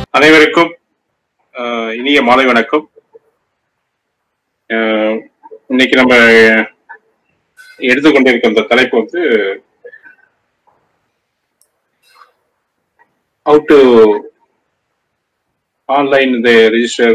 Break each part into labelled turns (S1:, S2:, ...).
S1: அனைவருக்கும் ஆஹ், இனிய மாலை வணக்கம் ஆஹ், இன்னைக்கு நம்ம எடுத்துக்கொண்டிருக்க இந்த தலைப்பு வந்து ஹவு டு ஆன்லைன் இந்த register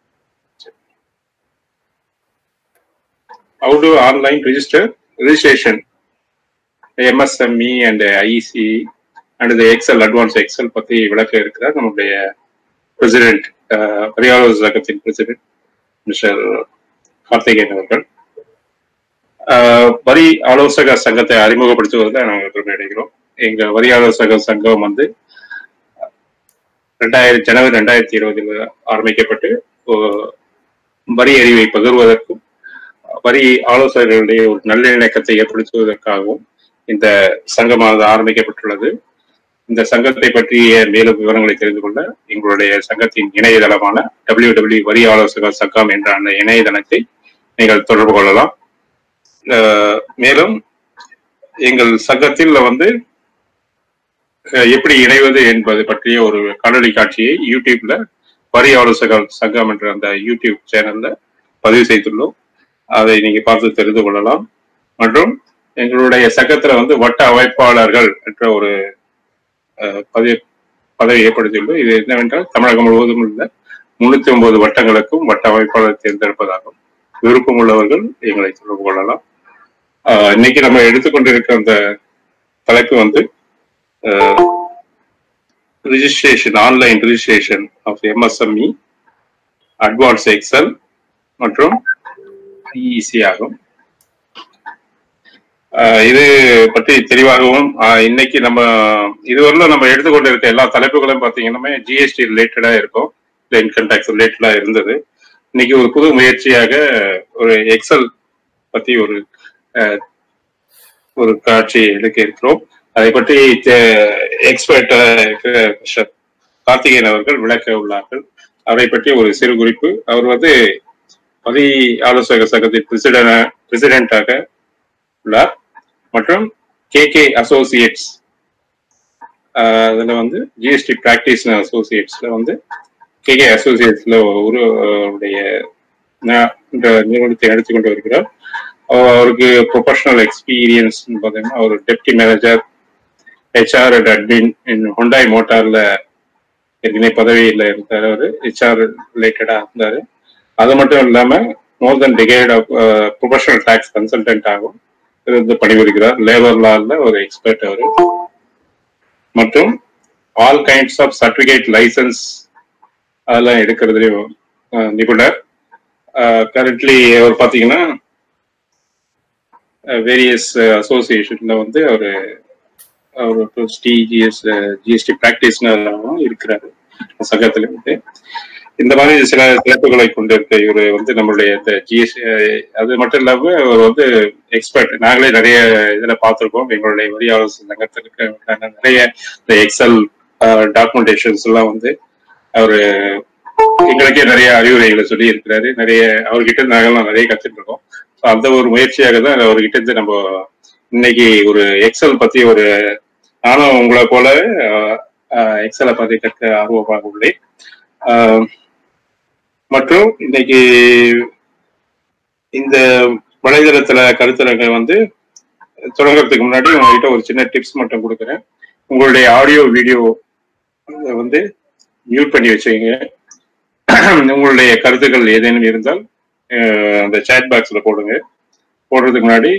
S1: how to online register registration MSME and IC and இந்த எக்ஸல் அட்வான்ஸ் எக்ஸல் பத்தி விளக்க இருக்கிறார் நம்முடைய பிரசிடென்ட் பரிகார சங்கத்தின் பிரசிடென்ட் மிஸ்டர் கார்த்திகேயன் அவர்கள் அஹ், வரி ஆலோசக சங்கத்தை அறிமுகப்படுத்துவதில் நாங்கள் பெருமை அடைகிறோம் எங்க வரி ஆலோசக சங்கம் வந்து ரெண்டாயிரம் ஜனவரி ரெண்டாயிரத்தி இருபதில் ஆரம்பிக்கப்பட்டு ஒ- வரி அறிவை பகிர்வதற்கும் வரி ஆலோசகர்களுடைய ஒரு நல்லிணக்கத்தை ஏற்படுத்துவதற்காகவும் இந்த சங்கமானது ஆரம்பிக்கப்பட்டுள்ளது இந்த சங்கத்தை பற்றிய மேலும் விவரங்களை தெரிந்து கொள்ள எங்களுடைய சங்கத்தின் இணையதளமான டபிள்யூ டபிள்யூ வரி ஆலோசகர் சங்கம் என்ற அந்த இணையதளத்தை நீங்கள் தொடர்பு கொள்ளலாம் அஹ் மேலும் எங்கள் சங்கத்தில் வந்து அஹ், எப்படி இணைவது என்பது பற்றிய ஒரு காணொலி காட்சியை யூடியூப்ல வரி ஆலோசகர் சங்கம் என்ற அந்த யூடியூப் சேனல்ல பதிவு செய்துள்ளோம் அதை நீங்க பார்த்து தெரிந்து கொள்ளலாம் மற்றும் எங்களுடைய சங்கத்துல வந்து வட்ட அமைப்பாளர்கள் என்ற ஒரு அஹ், பதவி பதவி ஏற்படுத்தியுள்ளோம் இது என்னவென்றால் தமிழகம் முழுவதும் உள்ள முன்னூத்தி ஒன்பது வட்டங்களுக்கும் வட்ட அமைப்பாளர் தேர்ந்தெடுப்பதாகும் விருப்பம் உள்ளவர்கள் எங்களை தொடர்பு கொள்ளலாம் அஹ், இன்னைக்கு நம்ம எடுத்துக்கொண்டிருக்க அந்த தலைப்பு வந்து registration online registration of MSME advance excel மற்றும் ஐஇசி ஆகும் ஆஹ் இது பற்றி தெளிவாகவும் ஆஹ் இன்னைக்கு நம்ம இதுவரையிலும் நம்ம எடுத்துக்கொண்டு இருக்க எல்லா தலைப்புகளும் பார்த்தீங்கன்னா ஜிஎஸ்டி ரிலேட்டடா இருக்கும் இல்லை இன்கம் டேக்ஸ் ரிலேட்டடா இருந்தது இன்னைக்கு ஒரு புது முயற்சியாக ஒரு எக்ஸல் பத்தி ஒரு ஆஹ், ஒரு காட்சி எடுக்க இருக்கிறோம் அதை பற்றி எக்ஸ்பர்ட் கார்த்திகேயன் அவர்கள் விளக்க உள்ளார்கள் அவரை பற்றி ஒரு சிறு குறிப்பு அவர் வந்து பதி ஆலோசக சங்கத்தின் பிரசிடென்ட் பிரசிடென்டாக உள்ளார் மற்றும் கே கே அசோசியேட்ஸ் அதுல வந்து ஜிஎஸ்டி பிராக்டிஸ் அசோசியேட்ஸ்ல வந்து கே கே அசோசியேட்ஸ்ல ஒரு உடைய ந- இந்த நிறுவனத்தை நடத்தி கொண்டு வருகிறார் அவர் அவருக்கு ப்ரொஃபஷனல் எக்ஸ்பீரியன்ஸ் பார்த்தீங்கன்னா அவர் deputy manager HR and admin in Hyundai மோட்டார்ல ஏற்கனவே பதவியில் இருந்தார் அவர் ஹெச்ஆர் ரிலேட்டடா இருந்தாரு அது மட்டும் இல்லாம more than decade of professional tax consultant ஆகும் இருந்து பணிபுரிகிறார் லேபர் லால ஒரு எக்ஸ்பர்ட் அவர் மற்றும் all kinds of certificate licence அதெல்லாம் எடுக்கிறதுலையும் அஹ், நிபுணர் கரண்ட்லி அவர் பார்த்தீங்கன்னா வேரியஸ் அசோசியேஷன்ல வந்து அவர் அவர் டிஜிஎஸ் ஜிஎஸ்டி பிராக்டிஸ்னரும் இருக்கிறாரு சங்கத்துல இருந்து இந்த மாதிரி சில சிறப்புகளை கொண்டிருக்க இவர் வந்து நம்மளுடைய இந்த ஜிஎஸ்டி அது மட்டும் இல்லாம அவர் வந்து எக்ஸ்பர்ட் நாங்களே நிறைய இதுல பார்த்திருக்கோம் எங்களுடைய வரி ஆலோசனை சங்கத்திற்கு நிறைய இந்த எக்ஸல் டாக்குமெண்டேஷன்ஸ் எல்லாம் வந்து அவரு எங்களுக்கே நிறைய அறிவுரைகளை சொல்லி இருக்கிறாரு நிறைய அவர்கிட்ட இருந்து நாங்கெல்லாம் நிறைய கத்துட்டு இருக்கோம் So அந்த ஒரு முயற்சியாக தான் அவர்கிட்ட இருந்து நம்ம இன்னைக்கு ஒரு எக்ஸல் பத்தி ஒரு நானும் உங்களை போல எக்ஸலை பத்தி கற்க ஆர்வமாக உள்ளேன் ஆஹ், மற்றும் இன்னைக்கு இந்த வலைதளத்துல கருத்தரங்க வந்து தொடங்குறதுக்கு முன்னாடி உங்ககிட்ட ஒரு சின்ன டிப்ஸ் மட்டும் கொடுக்குறேன் உங்களுடைய ஆடியோ வீடியோ வந்து மியூட் பண்ணி வச்சுக்கோங்க உங்களுடைய கருத்துக்கள் ஏதேனும் இருந்தால் அஹ், அந்த சேட் பாக்ஸ்ல போடுங்க போடுறதுக்கு முன்னாடி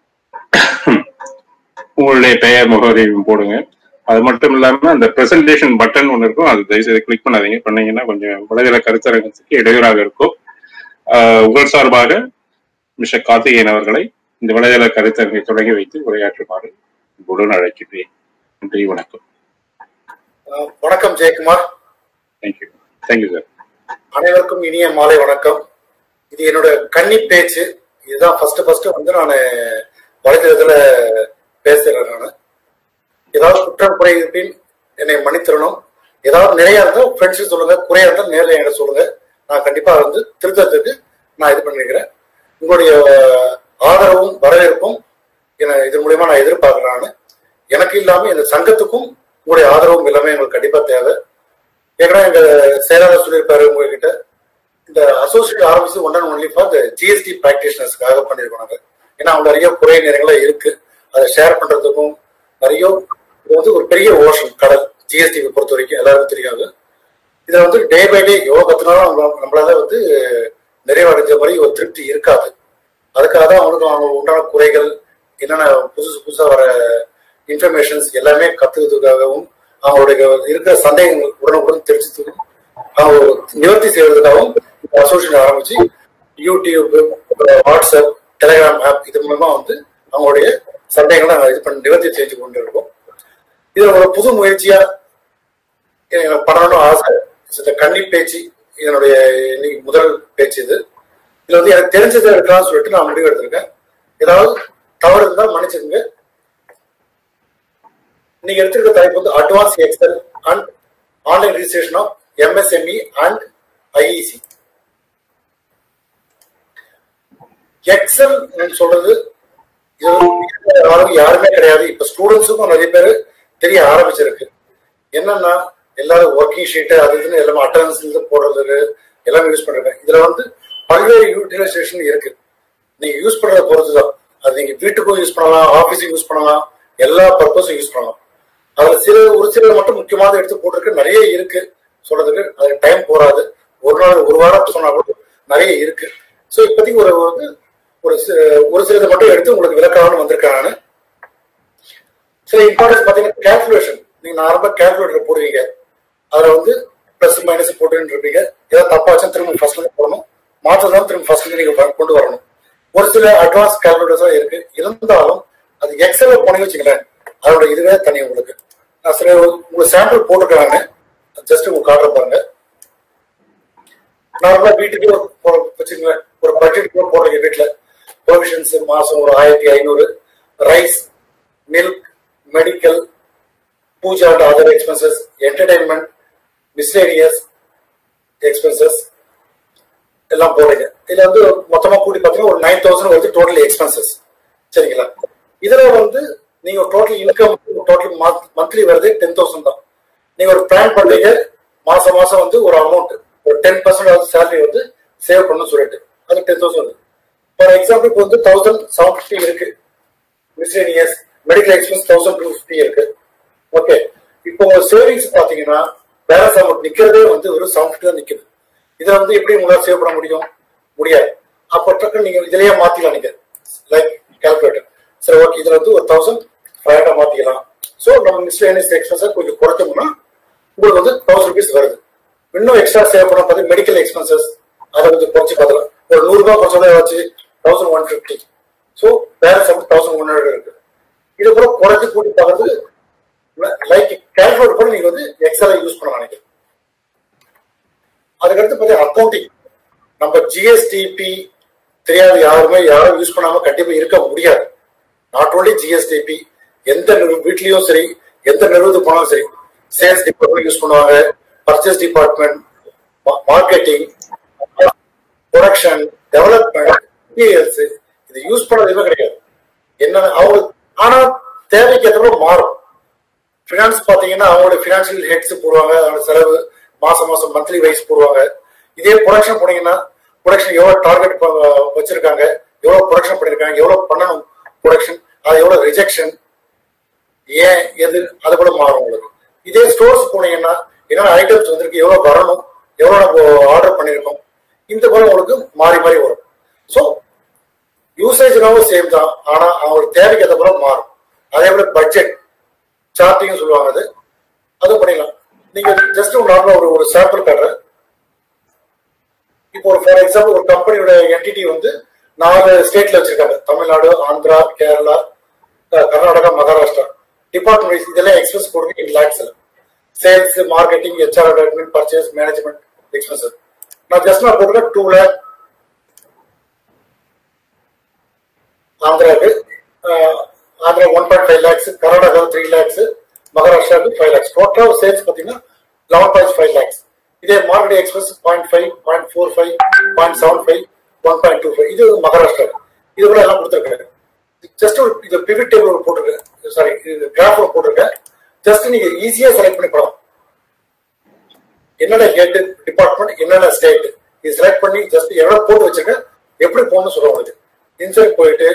S1: உங்களுடைய பெயர் முகவரியும் போடுங்க அது மட்டும் இல்லாம அந்த பிரசன்டேஷன் பட்டன் ஒன்று இருக்கும் அது தயவுசெய்து கிளிக் பண்ணாதீங்க பண்ணீங்கன்னா கொஞ்சம் வலைதள கருத்தரங்கத்துக்கு இடையூறாக இருக்கும் ஆஹ், உங்கள் சார்பாக மிஸ்டர் கார்த்திகேயன் அவர்களை இந்த வலைதள கருத்தரங்கை தொடங்கி வைத்து உரையாற்றுமாறு உடன் அழைக்கிறேன் நன்றி வணக்கம்
S2: அஹ் வணக்கம் ஜெயக்குமார்
S1: தேங்க்யூ தேங்க்யூ சார்
S2: அனைவருக்கும் இனிய மாலை வணக்கம் இது என்னோட கன்னி பேச்சு இதுதான் ஃபர்ஸ்ட் ஃபர்ஸ்ட் வந்து நான் வலைத்தளத்துல பேசுறேன் நான் ஏதாவது குற்றம் குறை இருப்பின் என்னை மன்னித்திடணும் ஏதாவது நிறைய இருந்தால் ஃப்ரெண்ட்ஸுக்கு சொல்லுங்க குறையா இருந்தால் நேரில் என்கிட்ட சொல்லுங்க நான் கண்டிப்பா வந்து திருத்தத்துக்கு நான் இது பண்ணிருக்கிறேன் உங்களுடைய ஆதரவும் வரவேற்பும் என இதன் மூலியமா நான் எதிர்பார்க்கிறேன் நான் எனக்கு இல்லாம இந்த சங்கத்துக்கும் உங்களுடைய ஆதரவும் எல்லாமே எங்களுக்கு கண்டிப்பா தேவை ஏற்கனவே எங்க செயலாளர் சொல்லியிருப்பாரு உங்ககிட்ட இந்த அசோசியேட் ஆரம்பிச்சு ஒன் அண்ட் ஒன்லி ஃபார் இந்த ஜிஎஸ்டி பிராக்டிஷனர்ஸ்க்காக பண்ணியிருக்கோம் நாங்க ஏன்னா அவங்க நிறைய குறை நேரங்கள இருக்கு அதை ஷேர் பண்றதுக்கும் நிறைய இது வந்து ஒரு பெரிய ஓஷன் கடல் ஜிஎஸ்டி பொறுத்த வரைக்கும் எல்லாருக்கும் தெரியாது இதுல வந்து டே பை டே எவ்வளவு கத்துனாலும் நம்ம- நம்மளால வந்து நிறைவடைஞ்ச மாதிரி ஒரு திருப்தி இருக்காது அதுக்காக தான் அவங்களுக்கு அவங்க உண்டான குறைகள் என்னென்ன புதுசு புதுசா வர இன்ஃபர்மேஷன்ஸ் எல்லாமே கத்துக்கிறதுக்காகவும் அவங்களுடைய இருக்கிற சந்தேகங்கள் உடனுக்குடன் தெரிஞ்சதுக்கும் அவங்க ஒரு நிவர்த்தி செய்வதற்காகவும் இந்த அசோசியேஷன் ஆரம்பிச்சு யூடியூப் அப்புறம் வாட்ஸ்அப் டெலிகிராம் ஆப் இது மூலமா வந்து அவங்களுடைய சந்தேகங்களை நாங்கள் இது பண்ணி நிவர்த்தி செஞ்சு கொண்டு இருக்கோம் இது ஒரு புது முயற்சியா எனக்கு பண்ணணும்னு ஆசை இந்த கன்னி பேச்சு என்னுடைய இன்னைக்கு முதல் பேச்சு இது இதுல வந்து எனக்கு தெரிஞ்சதை எடுக்கலாம்னு சொல்லிட்டு நான் முடிவு எடுத்திருக்கேன் ஏதாவது தவறு இருந்தா மன்னிச்சுங்க நீங்க எடுத்திருக்க தலைப்பு வந்து advance excel and online registration of MSME and IEC excel சொல்றது இது வந்து யாருமே கிடையாது இப்ப ஸ்டூடெண்ட்ஸுக்கும் நிறைய பேர் தெரிய ஆரம்பிச்சிருக்கு என்னன்னா எல்லாரும் ஒர்க்கிங் ஷீட்டு அது இதுன்னு எல்லாமே அட்டண்டன்ஸ் போடுறது எல்லாமே யூஸ் பண்றாங்க இதுல வந்து பல்வேறு யூட்டிலைசேஷன் இருக்கு நீங்க யூஸ் பண்றத பொறுத்து தான் அது நீங்க வீட்டுக்கும் யூஸ் பண்ணலாம் ஆபீஸுக்கும் யூஸ் பண்ணலாம் எல்லா பர்பஸும் யூஸ் பண்ணலாம் அதுல சில ஒரு சிலர் மட்டும் முக்கியமான எடுத்து போட்டிருக்கு நிறைய இருக்கு சொல்றதுக்கு அது டைம் போறாது ஒரு நாள் ஒரு வாரம் சொன்னா கூட நிறைய இருக்கு ஸோ இப்போதைக்கு ஒரு வந்து ஒரு சி- ஒரு சிலதை மட்டும் எடுத்து உங்களுக்கு விளக்கலாம்னு வந்திருக்கேன் நான் சில இம்பார்ட்டன்ஸ் பார்த்தீங்கன்னா கேல்குலேஷன் நீங்க நார்மலா கேல்குலேட்டர் போடுவீங்க அதுல வந்து பிளஸ் மைனஸ் போட்டுன்னு இருப்பீங்க ஏதாவது தப்பாச்சும் திரும்ப ஃபர்ஸ்ட்ல இருந்து போடணும் மாற்றதான் திரும்ப ஃபர்ஸ்ட்ல இருந்து நீங்க வ- கொண்டு வரணும் ஒரு சில அட்வான்ஸ் கேல்குலேட்டர்ஸ் இருக்கு இருந்தாலும் அது எக்ஸல்ல போனீங்க வச்சுங்களேன் அதோட இதுவே தனி உங்களுக்கு நான் சில உங்களுக்கு சாம்பிள் போட்டுக்கிறாங்க ஜஸ்ட் உங்களுக்கு காட்டுற பாருங்க நார்மலா வீட்டுக்கு ஒரு ஒரு- வச்சுக்கோங்க ஒரு பட்ஜெட் கூட போடுறீங்க வீட்டுல ப்ரொவிஷன்ஸ் மாசம் ஒரு ஆயிரத்தி ஐநூறு rice milk medical puja and other expenses entertainment miscellaneous expenses எல்லாம் போடுறீங்க இதுல வந்து மொத்தமா கூட்டி பார்த்தீங்கன்னா ஒரு நைன் தௌசண்ட் வருது டோட்டல் எக்ஸ்பென்சஸ் சரிங்களா இதுல வந்து நீங்க டோட்டல் இன்கம் டோட்டல் மந்த்லி வருது டென் தௌசண்ட் தான் நீங்க ஒரு பிளான் பண்றீங்க மாசம் மாசம் வந்து ஒரு அமௌண்ட் ஒரு டென் பர்சன்ட் சேலரி வந்து சேவ் பண்ணணும் சொல்லிட்டு அது டென் தௌசண்ட் ஃபார் எக்ஸாம்பிள் வந்து தௌசண்ட் செவன் ஃபிஃப்டி இருக்கு miscellaneous medical expense thousand two fifty இருக்கு ஓகே இப்போ உங்க சேவிங்ஸ் பாத்தீங்கன்னா பேலன்ஸ் அமௌண்ட் நிக்கிறதே வந்து ஒரு செவன் ஃபிஃப்டி தான் நிக்குது இதை வந்து எப்படி உங்களால் சேவ் பண்ண முடியும் முடியாது அப்போ டக்கு நீங்க இதுலயே மாத்திக்கலாம் நீங்க லைக் கால்குலேட்டர் சரி ஓகே இதுல வந்து ஒரு தௌசண்ட் ஃபைவ் ஹண்ட்ரட் மாத்திக்கலாம் ஸோ நம்ம மிஸ்லேனியஸ் எக்ஸ்பென்ஸை கொஞ்சம் குறைச்சோம்னா உங்களுக்கு வந்து தௌசண்ட் ருபீஸ் வருது இன்னும் எக்ஸ்ட்ரா சேவ் பண்ண பார்த்து மெடிக்கல் எக்ஸ்பென்சஸ் அதை கொஞ்சம் குறைச்சு பார்த்துக்கலாம் ஒரு நூறு ரூபாய் குறைச்சதே வச்சு thousand one fifty so balance வந்து தௌசண்ட் ஒன் ஹண்ட்ரட் இருக்கு இது கூட குறைச்சு கூட்டி பார்க்கறது லைக் கேல்குலேட் கூட நீங்க வந்து எக்ஸலை யூஸ் பண்ண நினைக்கிறேன் அதுக்கடுத்து பார்த்தீங்கன்னா அக்கௌண்டிங் நம்ம ஜிஎஸ்டிபி தெரியாத யாருமே யாரும் யூஸ் பண்ணாம கண்டிப்பா இருக்க முடியாது நாட் ஓன்லி ஜிஎஸ்டிபி எந்த நிறு- வீட்லயும் சரி எந்த நிறுவனத்துக்கு போனாலும் சரி சேல்ஸ் டிபார்ட்மெண்ட் யூஸ் பண்ணுவாங்க purchase department marketing production development materials இது யூஸ் பண்ணதுமே கிடையாது என்ன அவங்க ஆனா தேவைக்கு ஏற்ற மாதிரி மாறும் ஃபினான்ஸ் பாத்தீங்கன்னா அவங்களோட ஃபினான்ஷியல் ஹெட்ஸ் போடுவாங்க அதோட செலவு மாசம் மாசம் மந்த்லி வைஸ் போடுவாங்க இதே ப்ரொடக்ஷன் போனீங்கன்னா ப்ரொடக்ஷன் எவ்வளவு டார்கெட் வச்சிருக்காங்க எவ்வளவு ப்ரொடக்ஷன் பண்ணிருக்காங்க எவ்வளவு பண்ணணும் ப்ரொடக்ஷன் அது எவ்வளவு ரிஜெக்ஷன் ஏன் எது அது கூட மாறும் உங்களுக்கு இதே ஸ்டோர்ஸ் போனீங்கன்னா என்னென்ன ஐட்டம்ஸ் வந்திருக்கு எவ்வளவு வரணும் எவ்வளவு நம்ம ஆர்டர் பண்ணிருக்கோம் இந்த கூட உங்களுக்கு மாறி மாறி வரும் ஸோ யூசேஜ்னாவும் சேம் தான் ஆனா அவங்களுக்கு தேவைக்கு ஏற்ற போல மாறும் அதே போல பட்ஜெட் சார்ட்டிங் சொல்லுவாங்க அது அதுவும் பண்ணிடலாம் நீங்க ஜஸ்ட் நார்மலா ஒரு ஒரு சாம்பிள் காட்டுறேன் இப்போ ஒரு ஃபார் எக்ஸாம்பிள் ஒரு கம்பெனியோட என்டிட்டி வந்து நாலு ஸ்டேட்ல வச்சிருக்காங்க Tamil Nadu Andhra Kerala ah Karnataka Maharashtra department wise இதெல்லாம் எக்ஸ்பென்ஸ் போடுங்க இன் லேக்ஸ்ல sales marketing HR admin purchase management expenses நான் ஜஸ்ட் நான் போட்டுருக்கேன் டூ லேக் ஆந்திராவுக்கு ah, Andhra one point five lakhs Karnataka three lakhs மகாராஷ்டிராவுக்கு ஃபைவ் லேக்ஸ் டோட்டல் சேல்ஸ் பார்த்தீங்கன்னா லெவன் பாயிண்ட் ஃபைவ் லேக்ஸ் இதே market express point five point four five point seven five one point two five இது மகாராஷ்டிரா இது கூட எல்லாம் கொடுத்துருக்காங்க ஜஸ்ட் ஒரு இது பிவிட் டேபிள் போட்டிருக்கேன் சாரி இது கிராஃப் போட்டிருக்கேன் ஜஸ்ட் நீங்க ஈஸியா செலக்ட் பண்ணி போடலாம் என்னென்ன ஹெட் டிபார்ட்மெண்ட் என்னென்ன ஸ்டேட் இது செலக்ட் பண்ணி ஜஸ்ட் எவ்வளவு போட்டு வச்சிருக்க எப்படி போகணும்னு சொல்ல உங்களுக்கு இன்சைட் போயிட்டு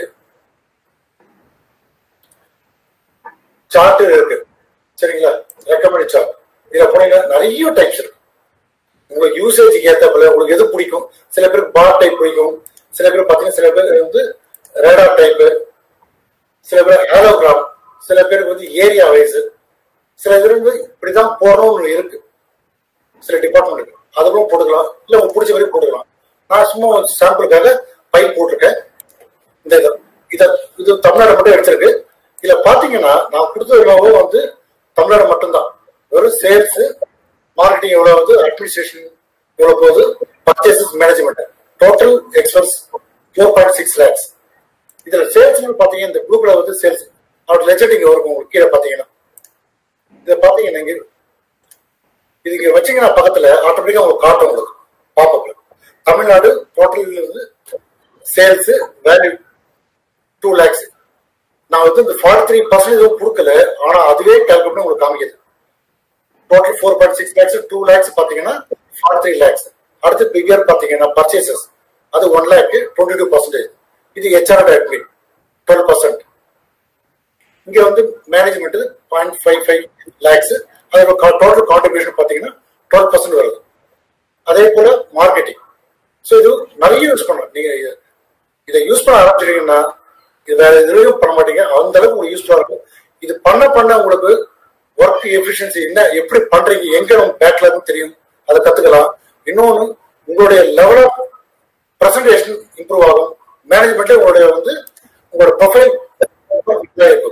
S2: சார்ட் இருக்கு சரிங்களா ரெக்கமெண்ட் சார்ட் இதுல போனீங்கன்னா நிறைய டைப்ஸ் இருக்கு உங்களுக்கு யூசேஜுக்கு ஏற்றப்பல உங்களுக்கு எது பிடிக்கும் சில பேருக்கு பார் டைப் பிடிக்கும் சில பேர் பார்த்தீங்கன்னா சில பேர் வந்து ரேடார் டைப்பு சில பேர் ஆலோகிராம் சில பேருக்கு வந்து ஏரியா வைஸ் சில பேர் வந்து இப்படிதான் போறோம்னு இருக்கு சில டிபார்ட்மெண்ட் இருக்கு அதுவும் போட்டுக்கலாம் இல்ல உங்களுக்கு பிடிச்ச வரைக்கும் போட்டுக்கலாம் நான் சும்மா சாம்பிளுக்காக பைப் போட்டிருக்கேன் இந்த இதை இத இது தமிழ்நாடு மட்டும் எடுத்திருக்கு இதுல பாத்தீங்கன்னா நான் கொடுத்தது எவ்வளவோ வந்து தமிழ்நாடு மட்டும்தான் வெறும் சேல்ஸ் மார்க்கெட்டிங் எவ்வளவு வந்து அட்மினிஸ்ட்ரேஷன் எவ்வளவு போகுது purchases management total expense four point six lakhs இதுல சேல்ஸ் பாத்தீங்கன்னா இந்த ப்ளூ கலர் வந்து சேல்ஸ் அவரோட லெஜெண்டிங் இருக்கும் உங்களுக்கு கீழே பாத்தீங்கன்னா இதை பாத்தீங்கன்னா இங்க இது இங்க வச்சீங்கன்னா பக்கத்துல ஆட்டோமேட்டிக்கா உங்களுக்கு காட்டும் உங்களுக்கு பாப்பப்ல தமிழ்நாடு டோட்டல் இருந்து சேல்ஸ் வேல்யூ டூ லேக்ஸ் நான் வந்து இந்த ஃபார்ட்டி த்ரீ பர்சன்டேஜ் கொடுக்கல ஆனா அதுவே கால்குலேட் பண்ணி உங்களுக்கு காமிக்குது total four point six lakhs two lakhs பாத்தீங்கன்னா ஃபார்ட்டி த்ரீ லேக்ஸ் அடுத்து பிகர் பாத்தீங்கன்னா பர்ச்சேசஸ் அது one lakh twenty two percentage இது ஹெச்ஆர் அட்மிட் டுவெல் பர்சன்ட் இங்க வந்து management point five five lakhs அதோட டோட்டல் கான்ட்ரிபியூஷன் பாத்தீங்கன்னா டுவெல் பர்சன்ட் வருது அதே போல மார்க்கெட்டிங் ஸோ இது நிறைய யூஸ் பண்ணலாம் நீங்க இத- இதை யூஸ் பண்ண ஆரம்பிச்சிட்டீங்கன்னா இது வேற எதுலையும் பண்ண மாட்டீங்க அந்த அளவுக்கு உங்களுக்கு யூஸ்ஃபுல்லா இருக்கும் இது பண்ண பண்ண உங்களுக்கு ஒர்க் எஃபிஷியன்சி என்ன எப்படி பண்றீங்க எங்க உங்களுக்கு பேக்ல தெரியும் அதை கத்துக்கலாம் இன்னொன்னு உங்களுடைய லெவல் ஆஃப் பிரசன்டேஷன் இம்ப்ரூவ் ஆகும் மேனேஜ்மெண்ட்ல உங்களுடைய வந்து உங்களோட ப்ரொஃபைல் இருக்கும்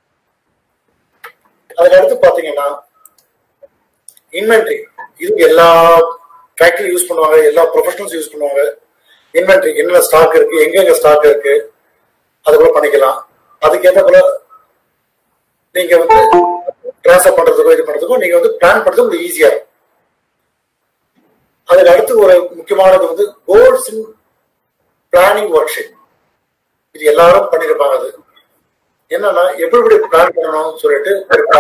S2: அதுக்கு அடுத்து பாத்தீங்கன்னா இன்வென்ட்ரி இது எல்லா ஃபேக்டரி யூஸ் பண்ணுவாங்க எல்லா ப்ரொஃபஷனல்ஸ் யூஸ் பண்ணுவாங்க இன்வென்ட்ரி என்னென்ன ஸ்டாக் இருக்கு எங்கெங்க ஸ்டாக் இருக்கு அது கூட பண்ணிக்கலாம் அதுக்கேற்ற போல நீங்க வந்து ட்ரான்ஸ்ஃபர் பண்றதுக்கோ இது பண்றதுக்கோ நீங்க வந்து பிளான் பண்றது உங்களுக்கு ஈஸியா இருக்கும் அதுக்கு அடுத்து ஒரு முக்கியமானது வந்து goals in planning worksheet இது எல்லாரும் பண்ணிருப்பாங்க அது என்னன்னா எப்படி எப்படி பிளான் பண்ணணும்னு சொல்லிட்டு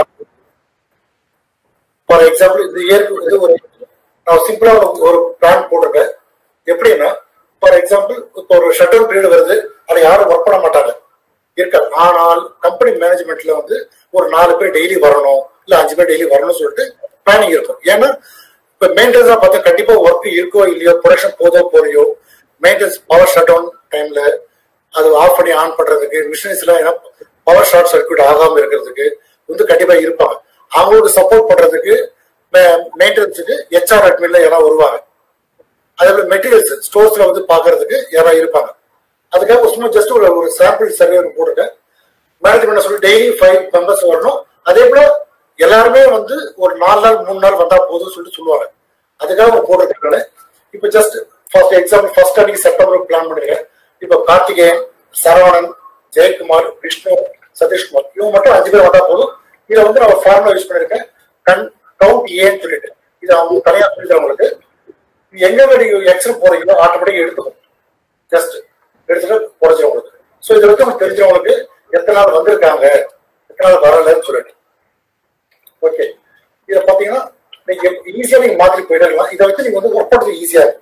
S2: ஃபார் எக்ஸாம்பிள் இந்த இயருக்கு வந்து ஒரு நான் சிம்பிளா ஒரு பிளான் போட்டிருக்கேன் எப்படின்னா ஃபார் எக்ஸாம்பிள் இப்போ ஒரு ஷட் டவுன் பீரியட் வருது அதை யாரும் ஒர்க் பண்ண மாட்டாங்க இருக்காது ஆனால் கம்பெனி மேனேஜ்மெண்ட்ல வந்து ஒரு நாலு பேர் டெய்லி வரணும் இல்ல அஞ்சு பேர் டெய்லி வரணும்னு சொல்லிட்டு பிளானிங் இருக்கும் ஏன்னா இப்ப மெயின்டெனன்ஸா பார்த்தா கண்டிப்பா ஒர்க் இருக்கோ இல்லையோ ப்ரொடக்ஷன் போதோ போறியோ மெயின்டெனன்ஸ் பவர் ஷட் டவுன் டைம்ல அது ஆஃப் பண்ணி ஆன் பண்றதுக்கு மிஷினரிஸ் எல்லாம் பவர் ஷார்ட் சர்க்யூட் ஆகாம இருக்கிறதுக்கு வந்து கண்டிப்பா இருப்பாங்க அவங்களுக்கு சப்போர்ட் பண்றதுக்கு மெயின்டெனன்ஸுக்கு ஹெச்ஆர் அட்மின்ல யாராவது வருவாங்க அதே போல மெட்டீரியல்ஸ் ஸ்டோர்ஸ்ல வந்து பாக்குறதுக்கு யாராவது இருப்பாங்க அதுக்காக சும்மா ஜஸ்ட் ஒரு ஒரு சாம்பிள் சர்வே போட்டிருக்கேன் மேனேஜ்மெண்ட் சொல்லி டெய்லி ஃபைவ் மெம்பர்ஸ் வரணும் அதே போல எல்லாருமே வந்து ஒரு நாலு நாள் மூணு நாள் வந்தா போதும்னு சொல்லிட்டு சொல்லுவாங்க அதுக்காக அவங்க போடுறதுக்கான இப்போ ஜஸ்ட் ஃபர்ஸ்ட் எக்ஸாம்பிள் ஃபர்ஸ்ட் அன்னைக்கு செப்டம்பர் பிளான் பண்ணிருக்கேன் இப்போ கார்த்திகேயன் சரவணன் ஜெயக்குமார் விஷ்ணு சதீஷ்குமார் இவங்க மட்டும் அஞ்சு பேர் வந்தா போதும் இதை வந்து நான் ஃபார்முலா யூஸ் பண்ணிருக்கேன் கன் கவுண்ட் ஏன்னு சொல்லிட்டு இது அவங்க தனியா சொல்லிட்டு உங்களுக்கு எங்க நீங்க எக்ஸல் போறீங்களோ ஆட்டோமேட்டிக் எடுத்துக்கும் ஜஸ்ட் எடுத்துட்டு குறைச்சிடும் உங்களுக்கு ஸோ இதை வந்து உங்களுக்கு தெரிஞ்சவங்களுக்கு எத்தனை நாள் வந்திருக்காங்க எத்தனை நாள் வரலன்னு சொல்லிட்டு ஓகே இதை பார்த்தீங்கன்னா நீங்க ஈஸியா நீங்க மாத்திட்டு போயிடலாம் இதை வச்சு நீங்க வந்து ஒர்க் பண்றது ஈஸியா இருக்கும்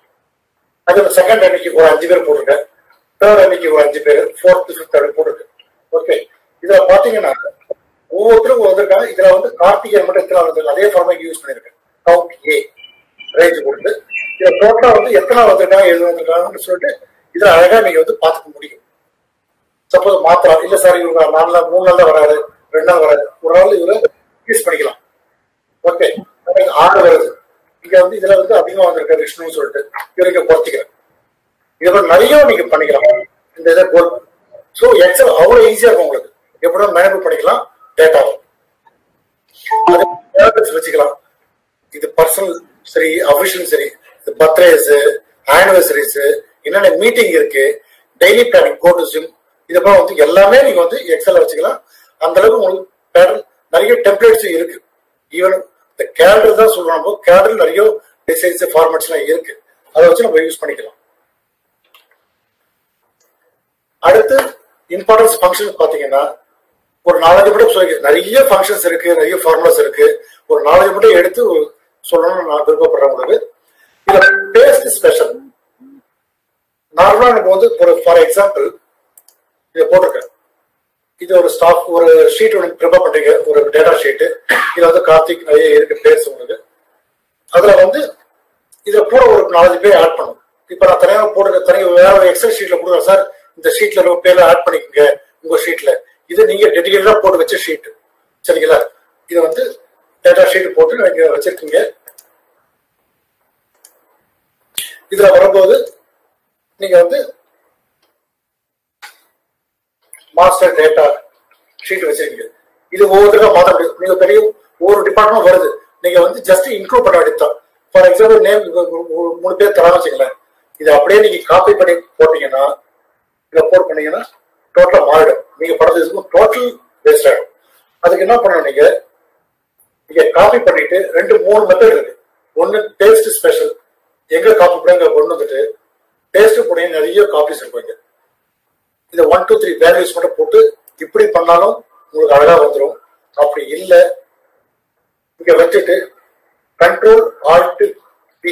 S2: அது செகண்ட் அன்னைக்கு ஒரு அஞ்சு பேர் போட்டிருக்கேன் தேர்ட் அன்னைக்கு ஒரு அஞ்சு பேர் ஃபோர்த் ஃபிஃப்த் அப்படி போட்டிருக்கேன் ஓகே இதுல பாத்தீங்கன்னா ஒவ்வொருத்தரும் வந்திருக்காங்க இதுல வந்து கார்த்திகை மட்டும் எத்தனை நாள் வந்திருக்கு அதே ஃபார்மேட் யூஸ் பண்ணிருக்கேன் கவுண்ட் ஏ ரேஞ்ச் கொடுத்து இதுல டோட்டலா வந்து எத்தனை நாள் வந்திருக்காங்க எது வந்திருக்காங்கன்னு சொல்லிட்டு இதுல அழகா நீங்க வந்து பார்த்துக்க முடியும் சப்போஸ் மாத்தலாம் இல்ல சார் இவங்க நாலு நாள் மூணு நாள் தான் வராது ரெண்டு நாள் வராது ஒரு நாள் இவரை யூஸ் பண்ணிக்கலாம் ஓகே ஆறு வருது இங்க வந்து இதுல வந்து அதிகமா வந்திருக்க விஷ்ணுன்னு சொல்லிட்டு இவருக்கு குறைச்சிக்கிறேன் இது மாதிரி நிறைய நீங்க பண்ணிக்கலாம் இந்த இதை கோல் ஸோ எக்ஸல் அவ்வளவு ஈஸியா இருக்கும் உங்களுக்கு எப்படியும் மேனேஜ் பண்ணிக்கலாம் டேட்டாவை அது வச்சுக்கலாம் இது பர்சனல் சரி அஃபிஷியல் சரி இது பர்த்டேஸ் ஆனிவர்சரிஸ் என்னென்ன மீட்டிங் இருக்கு daily planning go to gym இது போல வந்து எல்லாமே நீங்க வந்து எக்ஸல்ல வச்சுக்கலாம் அந்த அளவுக்கு உங்களுக்கு pattern நிறைய டெம்ப்ளேட்ஸ் இருக்கு ஈவன் இந்த கேலண்டர் தான் சொல்றோம் நம்ம கேலண்டர் நிறைய டிசைன்ஸ் ஃபார்மேட்ஸ் எல்லாம் இருக்கு அதை வச்சு நம்ம யூஸ் பண்ணிக்கலாம் அடுத்து இம்பார்ட்டன்ஸ் ஃபங்க்ஷன் பாத்தீங்கன்னா ஒரு நாலஞ்சு மட்டும் சொல்லி நிறைய ஃபங்க்ஷன்ஸ் இருக்கு நிறைய ஃபார்முலாஸ் இருக்கு ஒரு நாலஞ்சு மட்டும் எடுத்து ஒரு சொல்லணும்னு நான் விருப்பப்படுறேன் உங்களுக்கு இதுல பேஸ்ட் ஸ்பெஷல் நார்மலா நம்ம வந்து ஒரு ஃபார் எக்ஸாம்பிள் இதை போட்டிருக்கேன் இது ஒரு ஸ்டாக் ஒரு ஷீட் ஒன்று ப்ரிப்பேர் பண்றீங்க ஒரு டேட்டா ஷீட் இதுல வந்து கார்த்திக் நிறைய இருக்கு பேர்ஸ் உங்களுக்கு அதுல வந்து இதுல கூட ஒரு நாலஞ்சு பேர் ஆட் பண்ணும் இப்ப நான் தனியாக போட்டு தனியாக வேற ஒரு எக்ஸல் ஷீட்ல கொடுக்குறேன் சார் இந்த ஷீட்ல உங்க பேர்ல ஆட் பண்ணிக்கோங்க உங்க ஷீட்ல இது நீங்க டெடிகேட்டடா போட்டு வச்ச ஷீட் சரிங்களா இது வந்து டேட்டா ஷீட் போட்டு நீங்க வச்சிருக்கீங்க இதுல வரும்போது நீங்க வந்து மாஸ்டர் டேட்டா ஷீட் வச்சிருக்கீங்க இது ஒவ்வொருத்தருக்கும் மாற்ற முடியும் நீங்க பெரிய ஒவ்வொரு டிபார்ட்மெண்ட் வருது நீங்க வந்து ஜஸ்ட் இன்க்ளூட் பண்ண வேண்டியதுதான் ஃபார் எக்ஸாம்பிள் நேம் மூணு பேர் தரா வச்சுங்களேன் இதை அப்படியே நீங்க காப்பி பண்ணி போட்டீங்கன்னா இதை போட் பண்ணீங்கன்னா டோட்டலா மாறிடும் நீங்க படத்துக்கு டோட்டல் வேஸ்ட் ஆகிடும் அதுக்கு என்ன பண்ணணும் நீங்க நீங்க காப்பி பண்ணிட்டு ரெண்டு மூணு மெத்தட் இருக்கு ஒன்னு டேஸ்ட் ஸ்பெஷல் எங்க காப்பி பண்ணுங்க கொண்டு வந்துட்டு டேஸ்ட் பண்ணி நிறைய காப்பீஸ் இருக்கும் இங்க இந்த ஒன் டூ த்ரீ வேல்யூஸ் மட்டும் போட்டு இப்படி பண்ணாலும் உங்களுக்கு அழகா வந்துடும் அப்படி இல்லை இங்க வச்சுட்டு கண்ட்ரோல் ஆல்ட் பி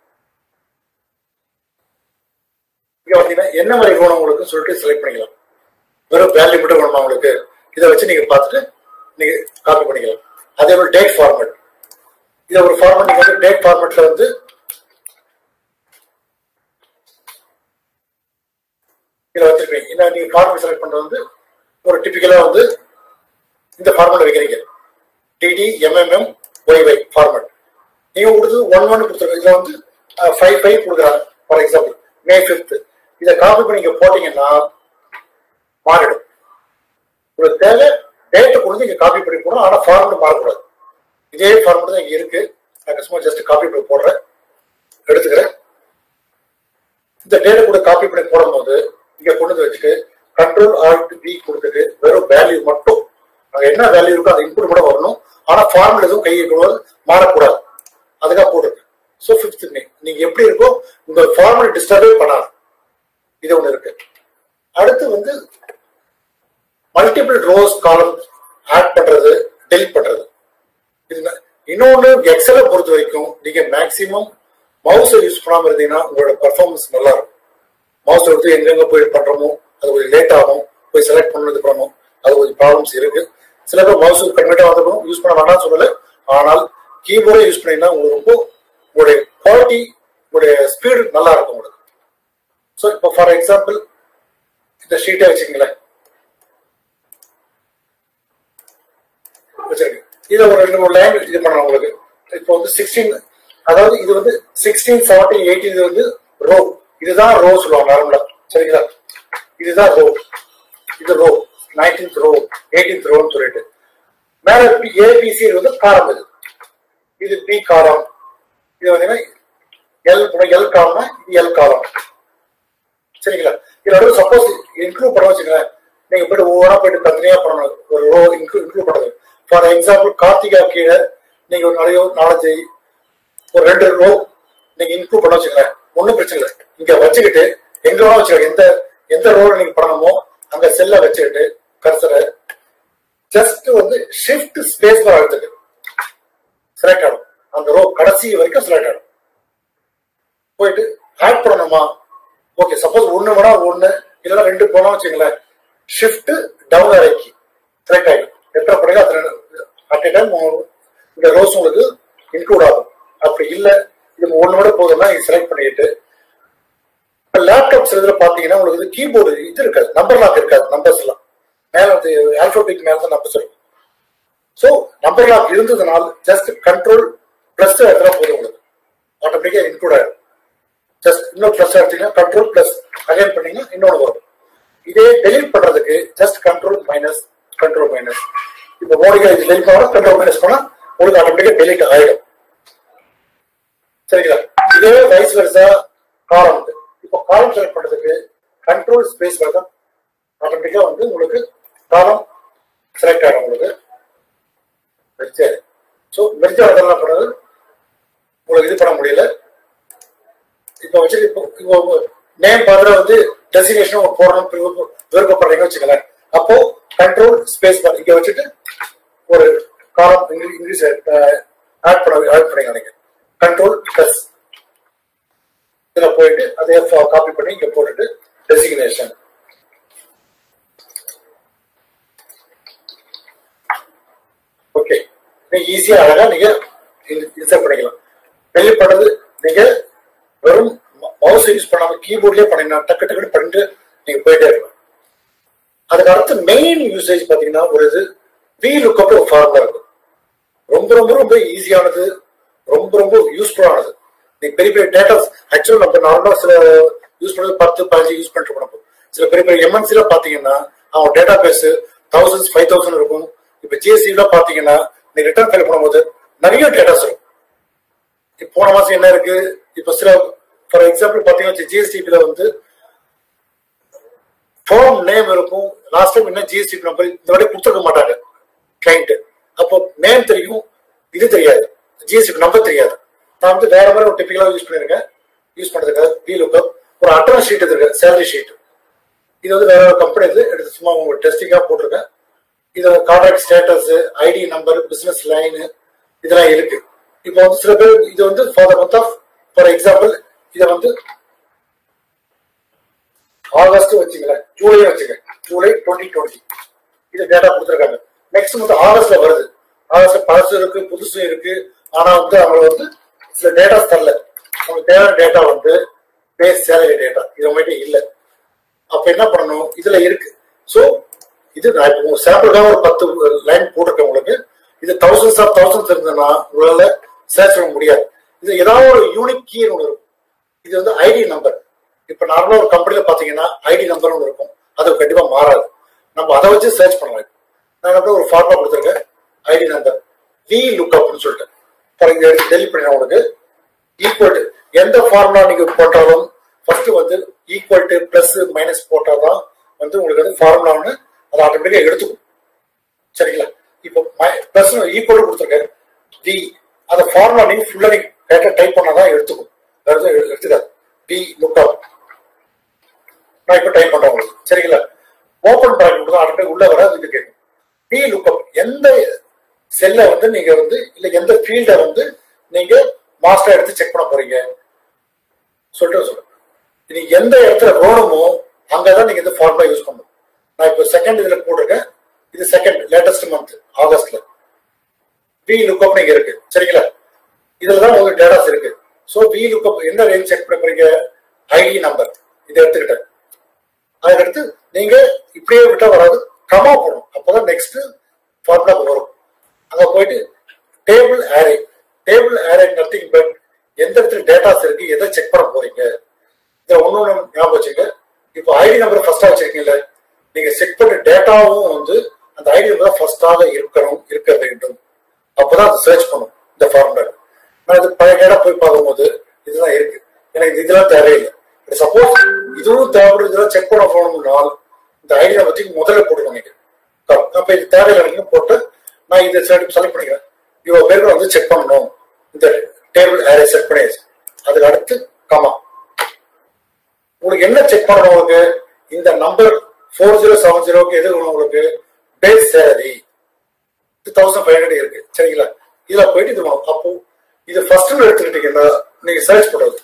S2: இங்க வந்தீங்கன்னா என்ன மாதிரி வேணும் உங்களுக்கு சொல்லிட்டு செலக்ட் பண்ணிக்கலாம் வெறும் வேல்யூ மட்டும் வேணுமா உங்களுக்கு இதை வச்சு நீங்க பார்த்துட்டு நீங்க காப்பி பண்ணிக்கலாம் அதே மாதிரி டேட் ஃபார்மேட் இதை ஒரு ஃபார்மேட் நீங்க வந்து டேட் ஃபார்மேட்ல வந்து இதில் வச்சிருப்பீங்க இந்த நீங்க ஃபார்மேட் செலக்ட் பண்றது வந்து ஒரு டிபிக்கலா வந்து இந்த ஃபார்மேட் வைக்கிறீங்க டிடி எம்எம்எம் ஒய்ஒய் ஃபார்மேட் நீங்க கொடுத்தது ஒன் ஒன் கொடுத்துருங்க இதுல வந்து ஃபைவ் ஃபைவ் கொடுக்குறாங்க ஃபார் எக்ஸாம்பிள் மே ஃபிஃப்த் இதை காப்பி பண்ணி நீங்க போட்டீங்கன்னா மாறிடும் உங்களுக்கு தேவை டேட்டை கொடுத்து இங்க காப்பி பண்ணி போடணும் ஆனா ஃபார்மேட் மாறக்கூடாது இதே ஃபார்மேட் தான் இங்க இருக்கு நான் சும்மா ஜஸ்ட் காப்பி பண்ணி போடுறேன் எடுத்துக்கிறேன் இந்த டேட்டா கூட காப்பி பண்ணி போடும்போது இங்க கொண்டு வந்து வச்சுட்டு கண்ட்ரோல் ஆல்ட் பி கொடுத்துட்டு வெறும் வேல்யூ மட்டும் அங்க என்ன வேல்யூ இருக்கோ அது இன்புட் கூட வரணும் ஆனா ஃபார்முலா எதுவும் கையை கொண்டு மாறக்கூடாது அதுக்காக போடுறது ஸோ ஃபிஃப்த் மே நீங்க எப்படி இருக்கோ உங்க ஃபார்முலா டிஸ்டர்பே பண்ணாது இது ஒண்ணு இருக்கு அடுத்து வந்து மல்டிபிள் ரோஸ் காலம் ஆட் பண்றது டெலிட் பண்றது இது ந- இன்னொன்னு எக்ஸலை பொறுத்த வரைக்கும் நீங்க மேக்சிமம் மவுஸை யூஸ் பண்ணாம இருந்தீங்கன்னா உங்களோட பெர்ஃபார்மன்ஸ் நல்லா இருக்கும் மவுஸ் எடுத்து எங்கெங்க போய் பண்றோமோ அது கொஞ்சம் லேட் ஆகும் போய் செலக்ட் பண்ணது பண்ணணும் அது கொஞ்சம் ப்ராப்ளம்ஸ் இருக்கு சில பேர் மவுஸ் கன்வெர்ட்டாக வந்துடும் யூஸ் பண்ண வேண்டாம்னு சொல்லல ஆனால் கீபோர்டை யூஸ் பண்ணீங்கன்னா உங்களுக்கு ரொம்ப உங்களுடைய குவாலிட்டி உங்களுடைய ஸ்பீடு நல்லா இருக்கும் உங்களுக்கு ஸோ இப்போ ஃபார் எக்ஸாம்பிள் இந்த ஷீட்டை வச்சுங்களேன் வச்சிருக்கேன் இதை ஒரு ரெண்டு மூணு லைன் இது பண்ணணும் உங்களுக்கு இப்போ வந்து சிக்ஸ்டீன் அதாவது இது வந்து சிக்ஸ்டீன் செவன்டீன் எயிட்டீன் இது வந்து ரோ இதுதான் ரோ சொல்லுவாங்க நார்மலா சரிங்களா இதுதான் ரோ இது ரோ நைன்டீன்த் ரோ எயிட்டீன்த் ரோன்னு சொல்லிட்டு மேல ஏபிசி வந்து காரம் இது இது பி காரம் இது வந்து எல் எல் காரம்னா இது எல் காரம் சரிங்களா இதோட சப்போஸ் இன்க்ளூட் பண்ண வச்சுங்களேன் நீங்க போயிட்டு ஒவ்வொன்றா போயிட்டு தனியா பண்ணணும் ஒரு ரோ இன்க்ளூட் இன்க்ளூட் பண்ணது ஃபார் எக்ஸாம்பிள் கார்த்திகா கீழே நீங்க ஒரு நிறைய நாலஞ்சு ஒரு ரெண்டு ரோ நீங்க இன்க்ளூட் பண்ண வச்சுங்களேன் ஒன்றும் பிரச்சனை இல்லை இங்க வச்சுக்கிட்டு எங்க வேணா வச்சுக்கோங்க எந்த எந்த ரோல நீங்க பண்ணணுமோ அங்க செல்ல வச்சுக்கிட்டு கர்சரை ஜஸ்ட் வந்து ஷிஃப்ட் ஸ்பேஸ் பார் அழுத்துக்கு செலக்ட் ஆகும் அந்த ரோ கடைசி வரைக்கும் செலக்ட் ஆகும் போயிட்டு ஆட் பண்ணணுமா ஓகே சப்போஸ் ஒண்ணு வேணா ஒண்ணு இல்லைன்னா ரெண்டு போனா வச்சுங்களேன் ஷிஃப்ட் டவுன் இறக்கி செலக்ட் ஆகிடும் எத்தனை பண்ணுங்க அத்தனை அட் டைம் இந்த ரோஸ் உங்களுக்கு இன்க்ளூட் ஆகும் அப்படி இல்லை இது ஒன்னோட போதும்னா நீங்க செலக்ட் பண்ணிட்டு இப்போ லேப்டாப்ஸ் இதுல பாத்தீங்கன்னா உங்களுக்கு வந்து கீபோர்டு இது இருக்காது நம்பர் லாக் இருக்காது நம்பர்ஸ் எல்லாம் மேல வந்து ஆல்பபெட் மேல தான் நம்பர்ஸ் இருக்கும் ஸோ நம்பர் லாக் இருந்ததுனால ஜஸ்ட் கண்ட்ரோல் பிளஸ் எடுத்தா போதும் உங்களுக்கு ஆட்டோமேட்டிக்கா இன்க்ளூட் ஆயிடும் ஜஸ்ட் இன்னும் பிளஸ் எடுத்தீங்கன்னா கண்ட்ரோல் பிளஸ் அகைன் பண்ணீங்கன்னா இன்னொன்று வரும் இதே டெலிட் பண்றதுக்கு just control minus control minus இப்போ மோடிகா இது டெலிட் பண்ணா கண்ட்ரோல் மைனஸ் பண்ணா உங்களுக்கு ஆட்டோமேட்டிக்கா டெலிட் ஆயிடும் சரிங்களா இதே வைஸ் வருஷா காலம் இப்போ காலம் செலக்ட் பண்றதுக்கு கண்ட்ரோல் ஸ்பேஸ் தான் ஆட்டோமேட்டிக்கா வந்து உங்களுக்கு காலம் செலக்ட் ஆகும் உங்களுக்கு மெர்ஜர் ஸோ மெர்ஜர் அதெல்லாம் பண்ணது உங்களுக்கு இது பண்ண முடியல இப்போ வச்சு இப்போ இப்போ நேம் பார்த்து வந்து டெசினேஷன் போடணும் விருப்ப- விருப்பப்படுறீங்கன்னு வச்சுக்கோங்களேன் அப்போ கண்ட்ரோல் ஸ்பேஸ் இங்க வச்சுட்டு ஒரு காலம் இங்கிலீஷ் ஆட் பண்ண ஆட் பண்ணிங்க நீங்க கண்ட்ரோல் பிளஸ் இதுல போயிட்டு அதே காப்பி பண்ணி இங்க போட்டுட்டு டெசிக்னேஷன் ஓகே நீங்க ஈஸியா அழகா நீங்க இன்சர்ட் பண்ணிக்கலாம் வெளிப்படுறது நீங்க வெறும் மவுஸ் யூஸ் பண்ணாம கீபோர்ட்லயே பண்ணினா டக்கு டக்குன்னு பண்ணிட்டு நீங்க போயிட்டே இருக்கலாம் அதுக்கு அடுத்து மெயின் யூசேஜ் பாத்தீங்கன்னா ஒரு இது வி லுக்கப் ஒரு ஃபார்முலா இருக்கும் ரொம்ப ரொம்ப ரொம்ப ஈஸியானது ரொம்ப ரொம்ப யூஸ்ஃபுல்லானது நீ பெரிய பெரிய டேட்டாஸ் ஆக்சுவலா நம்ம நார்மலா சில யூஸ் பண்ணது பத்து பதினஞ்சு யூஸ் பண்ணிட்டு நம்ம சில பெரிய பெரிய எம்என்சில பாத்தீங்கன்னா அவன் data base thousands five thousand இருக்கும் இப்ப ஜிஎஸ்டில பாத்தீங்கன்னா நீ ரிட்டர்ன் ஃபைல் பண்ணும்போது நிறைய டேட்டாஸ் இருக்கும் இப்ப போன மாசம் என்ன இருக்கு இப்ப சில ஃபார் எக்ஸாம்பிள் பாத்தீங்கன்னா ஜிஎஸ்டிபில வந்து ஃபார்ம் நேம் இருக்கும் லாஸ்ட் டைம் என்ன ஜிஎஸ்டி நம்பர் இந்த வாட்டி கொடுத்துருக்க மாட்டாங்க கிளைண்ட் அப்போ நேம் தெரியும் இது தெரியாது ஜிஎஸ்டி நம்பர் தெரியாது நான் வந்து வேற மாதிரி ஒரு டிப்பிக்கலா யூஸ் பண்ணிருக்கேன் யூஸ் பண்றதுக்கு வி லுக்கப் ஒரு அட்ரஸ் ஷீட் இருக்கு சேலரி ஷீட் இது வந்து வேற ஒரு கம்பெனி இது எடுத்து சும்மா உங்களுக்கு டெஸ்டிங்கா போட்டிருக்கேன் இது contract status ID number business line இதெல்லாம் இருக்கு இப்போ வந்து சில பேர் இது வந்து for the month of for example இதை வந்து ஆகஸ்ட் வச்சுங்களேன் ஜூலை வச்சுங்க ஜூலை டுவெண்ட்டி டுவெண்ட்டி இது டேட்டா கொடுத்துருக்காங்க நெக்ஸ்ட் மந்த் ஆகஸ்ட்ல வருது ஆகஸ்ட்ல பழசு இருக்கு புதுசு இருக்கு ஆனா வந்து அவங்க வந்து சில டேட்டா தரல நமக்கு தேவையான டேட்டா வந்து பேஸ் சேலரி டேட்டா இது மட்டும் இல்லை அப்ப என்ன பண்ணணும் இதுல இருக்கு சோ இது நான் இப்போ சாம்பிளுக்காக ஒரு பத்து லைன் போட்டிருக்கேன் உங்களுக்கு இது தௌசண்ட்ஸ் ஆஃப் தௌசண்ட்ஸ் இருந்ததுன்னா உங்களால சர்ச் பண்ண முடியாது இது ஏதாவது ஒரு யூனிக் கீ ஒன்று இருக்கும் இது வந்து ஐடி நம்பர் இப்ப நார்மலா ஒரு கம்பெனில பாத்தீங்கன்னா ஐடி நம்பர் ஒன்று இருக்கும் அது கண்டிப்பா மாறாது நம்ம அதை வச்சு சர்ச் பண்ணலாம் நான் வந்து ஒரு ஃபார்முலா கொடுத்துருக்கேன் ஐடி நம்பர் வி லுக்அப்னு சொல்லிட்டு ஃபார் இங்க எடுத்து டெலிட் பண்ணி உங்களுக்கு ஈக்குவல் எந்த ஃபார்முலா நீங்க போட்டாலும் ஃபர்ஸ்ட் வந்து ஈக்குவல் டு பிளஸ் மைனஸ் போட்டாதான் வந்து உங்களுக்கு வந்து ஃபார்முலான்னு அதை ஆட்டோமேட்டிக்கா எடுத்துக்கும் சரிங்களா இப்போ பிளஸ் ஈக்குவல் கொடுத்துருக்கேன் வி அந்த ஃபார்முலா நீங்க ஃபுல்லா நீங்க கரெக்டா டைப் பண்ணாதான் எடுத்துக்கும் வேற எதுவும் எடுத்துக்காது வி லுக்அப் நான் இப்போ டைப் பண்றேன் உங்களுக்கு சரிங்களா ஓப்பன் பண்ணி கொடுத்தா ஆட்டோமேட்டிக் உள்ள வர இது கேட்கும் வி லுக்அப் எந்த செல்லை வந்து நீங்க வந்து இல்ல எந்த ஃபீல்டை வந்து நீங்க மாஸ்டர் எடுத்து செக் பண்ண போறீங்க சொல்லிட்டு சொல்லுங்க நீங்க எந்த இடத்துல ரோணுமோ அங்கதான் நீங்க இந்த ஃபார்முலா யூஸ் பண்ணணும் நான் இப்போ செகண்ட் இதுல போட்டிருக்கேன் இது செகண்ட் லேட்டஸ்ட் மந்த் ஆகஸ்ட்ல வி லுக்அப் நீங்க இருக்கு சரிங்களா இதுல தான் உங்களுக்கு டேட்டாஸ் இருக்கு ஸோ வி லுக்அப் எந்த ரேஞ்ச் செக் பண்ண போறீங்க ஐடி நம்பர் இதை எடுத்துக்கிட்டேன் அதுக்கடுத்து நீங்க இப்படியே விட்டா வராது கமா போடணும் அப்பதான் நெக்ஸ்ட் ஃபார்முலா வரும் அங்க போயிட்டு table array table array nothing but எந்த இடத்துல டேட்டாஸ் இருக்கு எதை செக் பண்ண போறீங்க இதை ஒண்ணு ஒண்ணு ஞாபகம் வச்சுங்க இப்போ ஐடி நம்பர் ஃபர்ஸ்டா வச்சிருக்கீங்கல்ல நீங்க செக் பண்ண டேட்டாவும் வந்து அந்த ஐடி நம்பர் ஃபர்ஸ்டாக இருக்கணும் இருக்க வேண்டும் அப்பதான் அதை சர்ச் பண்ணும் இந்த ஃபார்முலா நான் இது பழைய டேட்டா போய் பார்க்கும்போது இதுதான் இருக்கு எனக்கு இதெல்லாம் தேவையில்லை சப்போஸ் இதுவும் தேவைப்படுது இதெல்லாம் செக் பண்ண போகணும்னால் இந்த ஐடியா பத்தி முதல்ல போட்டுக்கோங்க நீங்க அப்ப இது தேவையில்லை போட்டு நான் இதை செலக்ட் பண்ணிக்கிறேன் இவ்வளவு பேருக்கு வந்து செக் பண்ணணும் இந்த டேபிள் ஏரே செட் பண்ணியாச்சு அதுக்கு அடுத்து கமா உங்களுக்கு என்ன செக் பண்ணணும் உங்களுக்கு இந்த நம்பர் ஃபோர் ஜீரோ செவன் ஜீரோக்கு எது வேணும் உங்களுக்கு base salary thousand five hundred இருக்கு சரிங்களா இதுல போயிட்டு இது வேணும். அப்போ இது ஃபர்ஸ்ட் எடுத்துக்கிட்டீங்கன்னா நீங்க சர்ச் பண்றது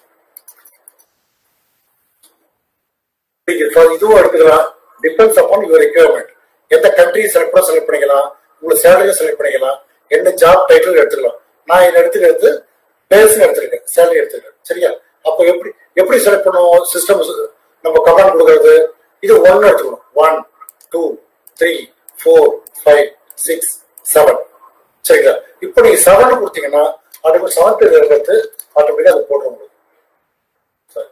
S2: நீங்க for இதுவும் எடுத்துக்கலாம் டிபெண்ட்ஸ் அப்பான் யுவர் ரெக்யர்மெண்ட் எந்த கண்ட்ரி செலக்ட் பண்ண செலக்ட் பண்ணிக்கலாம் உங்களுக்கு சேலரியும் செலக்ட் பண்ணிக்கலாம் எந்த ஜாப் டைட்டில் எடுத்துக்கலாம் நான் இதை எடுத்துக்கிறது பேஸ் எடுத்திருக்கேன் சேலரி எடுத்திருக்கேன் சரியா அப்போ எப்படி எப்படி செலக்ட் பண்ணுவோம் சிஸ்டம் நம்ம கமாண்ட் கொடுக்கறது இது ஒன்னு எடுத்துக்கணும் one two three four five six seven சரிங்களா இப்போ நீங்க செவன் கொடுத்தீங்கன்னா அதுக்கு செவன்த் இருக்கிறது ஆட்டோமேட்டிக்கா அது போடுற உங்களுக்கு சரி.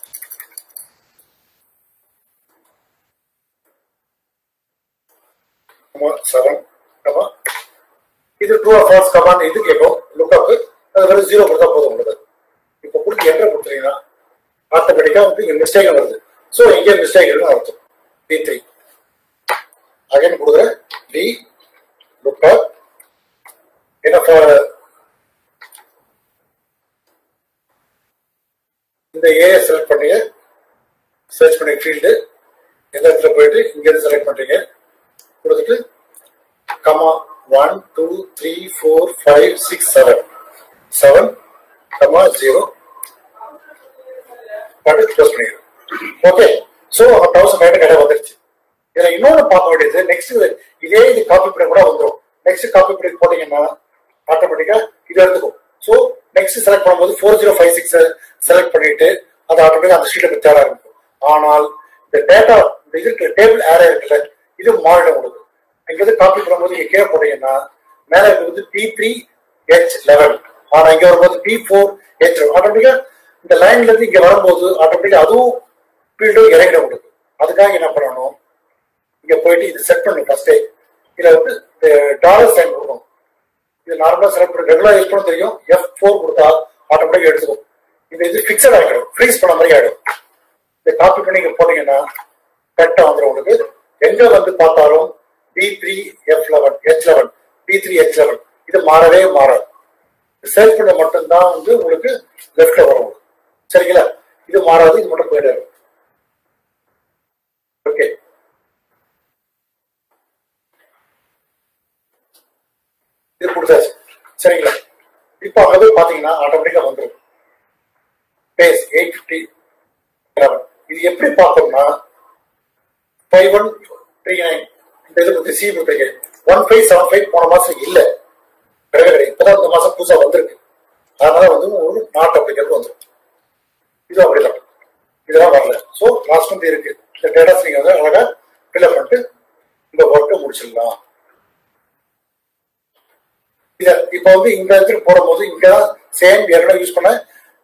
S2: ஆமா செவன் ஆமா இது ட்ரூ ஆர் ஃபால்ஸ் கமாண்ட் இது கேட்கும் லுக்அப் அது வெறும் ஜீரோ கொடுத்தா போதும் உங்களுக்கு இப்போ கொடுத்து என்டர் கொடுத்துட்டீங்கன்னா ஆட்டோமேட்டிக்கா வந்து இங்க மிஸ்டேக் வருது ஸோ இங்கே மிஸ்டேக் இருக்குன்னு அர்த்தம் பி த்ரீ அகைன் கொடுக்குறேன் டி லுக்அப் என்ன ஃபார் இந்த ஏ செலக்ட் பண்ணீங்க சர்ச் பண்ணி ஃபீல்டு எந்த இடத்துல போயிட்டு இங்க இருந்து செலக்ட் பண்றீங்க கொடுத்துட்டு comma one two three four five six seven seven comma zero close பண்ணிடுறோம் okay so thousand five hundred வந்துருச்சு இதுல இன்னொன்று பார்க்க வேண்டியது நெக்ஸ்ட் இதே இது காப்பி பண்ண கூட வந்துடும் நெக்ஸ்ட் காப்பி பண்ணி போட்டீங்கன்னா ஆட்டோமேட்டிக்கா இது எடுத்துக்கும் ஸோ நெக்ஸ்ட் செலக்ட் பண்ணும்போது four zero five six select பண்ணிட்டு அது ஆட்டோமேட்டிக் அந்த ஷீட்டுக்கு தேட ஆரம்பிக்கும் ஆனால் இந்த டேட்டா இந்த இது டேபிள் ஏரே இருக்குல்ல இது மாறிடும் உங்களுக்கு இங்க இருந்து காப்பி பண்ணும்போது இங்க கீழே போட்டீங்கன்னா மேல இருக்கிறது பி த்ரீ ஹெச் லெவன் ஆனா இங்க வரும்போது பி ஃபோர் ஹெச் ஆட்டோமேட்டிக்கா இந்த லைன்ல இருந்து இங்க வரும்போது ஆட்டோமேட்டிக்கா அதுவும் ஃபீல்டும் இறங்கிட உங்களுக்கு அதுக்காக என்ன பண்ணணும் இங்க போயிட்டு இது செட் பண்ணணும் ஃபர்ஸ்டே இதுல வந்து டாலர் சைன் கொடுக்கணும் இது நார்மலா செலக்ட் பண்ணி ரெகுலர் யூஸ் பண்ண தெரியும் எஃப் ஃபோர் கொடுத்தா ஆட்டோமேட்டிக் எடுத்துக்கும் இந்த இது ஃபிக்ஸட் ஆகிடும் ஃப்ரீஸ் பண்ண மாதிரி ஆகிடும் இதை காப்பி பண்ணி இங்க போட்டீங்கன்னா கரெக்டா வந்துடும் உங்களுக்கு எங்க வந்து பார்த்தாலும் B three F eleven H eleven B three H eleven இது மாறவே மாறாது சேவ் பண்ண மட்டும்தான் வந்து உங்களுக்கு லெஃப்ட்ல வரும் சரிங்களா இது மாறாது இது மட்டும் போயிடாது ஓகே இது கொடுத்தாச்சு சரிங்களா இப்போ அங்க போய் பாத்தீங்கன்னா ஆட்டோமேட்டிக்கா வந்துடும் பேஸ் எயிட் ஃபிஃப்டி இது எப்படி பார்த்தோம்னா ஃபைவ் ஒன் த்ரீ நைன் இந்த இது பத்தி சி கொடுத்துருக்கேன் ஒன் ஃபைவ் செவன் ஃபைவ் போன மாசம் இல்ல கிடையாது கிடையாது இப்பதான் இந்த மாசம் புதுசா வந்திருக்கு அதனால வந்து ஒரு நாட் அப்படிங்கிறது வந்துடும் இது அப்படிதான் இதெல்லாம் வரல ஸோ லாஸ்ட் வந்து இருக்கு இந்த டேட்டாஸ் நீங்க வந்து அழகா ஃபில்அப் பண்ணிட்டு இந்த ஒர்க்கை முடிச்சிடலாம் இத இப்ப வந்து இந்த இடத்துக்கு போடும்போது இங்கதான் சேம் ஏற்கனவே யூஸ் பண்ண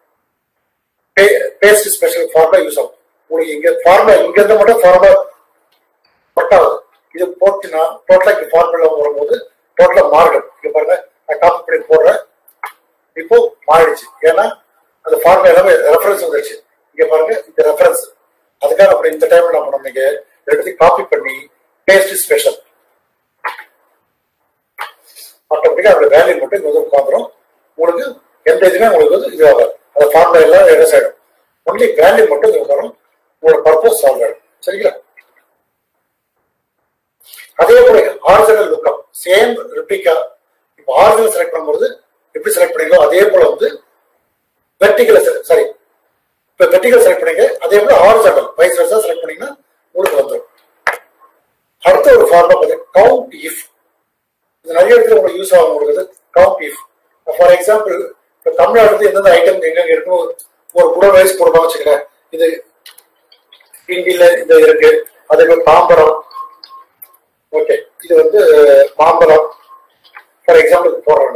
S2: பேஸ்ட் ஸ்பெஷல் ஃபார்முலா யூஸ் ஆகும் உங்களுக்கு இங்க ஃபார்முலா இங்க இருந்து மட்டும் ஃபார்முலா பட்டாவது இது போட்டுனா டோட்டலா இங்க ஃபார்முலா வரும்போது டோட்டலா மாறிடும் இங்க பாருங்க நான் காப்பி பண்ணி போடுறேன் இப்போ மாறிடுச்சு ஏன்னா அந்த ஃபார்முலா எல்லாமே ரெஃபரன்ஸ் வந்துருச்சு இங்க பாருங்க இந்த ரெஃபரன்ஸ் அதுக்காக அப்படி இந்த டைம்ல என்ன பண்ணோம் நீங்க எடுத்து காப்பி பண்ணி பேஸ்ட் ஸ்பெஷல் ஆட்டோமேட்டிக்கா அதோட வேல்யூ மட்டும் இங்க வந்து உட்காந்துரும் உங்களுக்கு எந்த இதுவுமே உங்களுக்கு வந்து இது ஆகாது அந்த ஃபார்முலா எல்லாம் எரஸ் ஆயிடும் ஒன்லி வேல்யூ மட்டும் இங்க வரும் உங்களோட பர்பஸ் சால்வ் ஆயிடும் சரிங்களா அதே போல ஆரிஜினல் லுக்கம் சேம் ரிப்ளிகா இப்போ ஆரிஜினல் செலக்ட் பண்ணும்போது எப்படி செலக்ட் பண்ணீங்களோ அதே போல வந்து வெர்டிகல் சாரி இப்போ வெர்டிகல் செலக்ட் பண்ணீங்க அதே போல ஆரிஜினல் வைஸ் வெர்சா செலக்ட் பண்ணீங்கன்னா உங்களுக்கு வந்துடும் அடுத்த ஒரு ஃபார்முலா பார்த்தீங்கன்னா கவுண்ட் இஃப் இது நிறைய இடத்துல உங்களுக்கு யூஸ் ஆகும் உங்களுக்கு கவுண்ட் இஃப் ஃபார் எக்ஸாம்பிள் இப்போ தமிழ்நாட்டுல எந்தெந்த ஐட்டம் எங்கெங்க இருக்கும் ஒரு குடல் ரைஸ் போடுவாங்க வச்சுக்கிறேன் இது கிண்டில இந்த இருக்கு அதுக்கு தாம்பரம் ஓகே இது வந்து மாம்பழம் ஃபார் எக்ஸாம்பிள் போடுறாங்க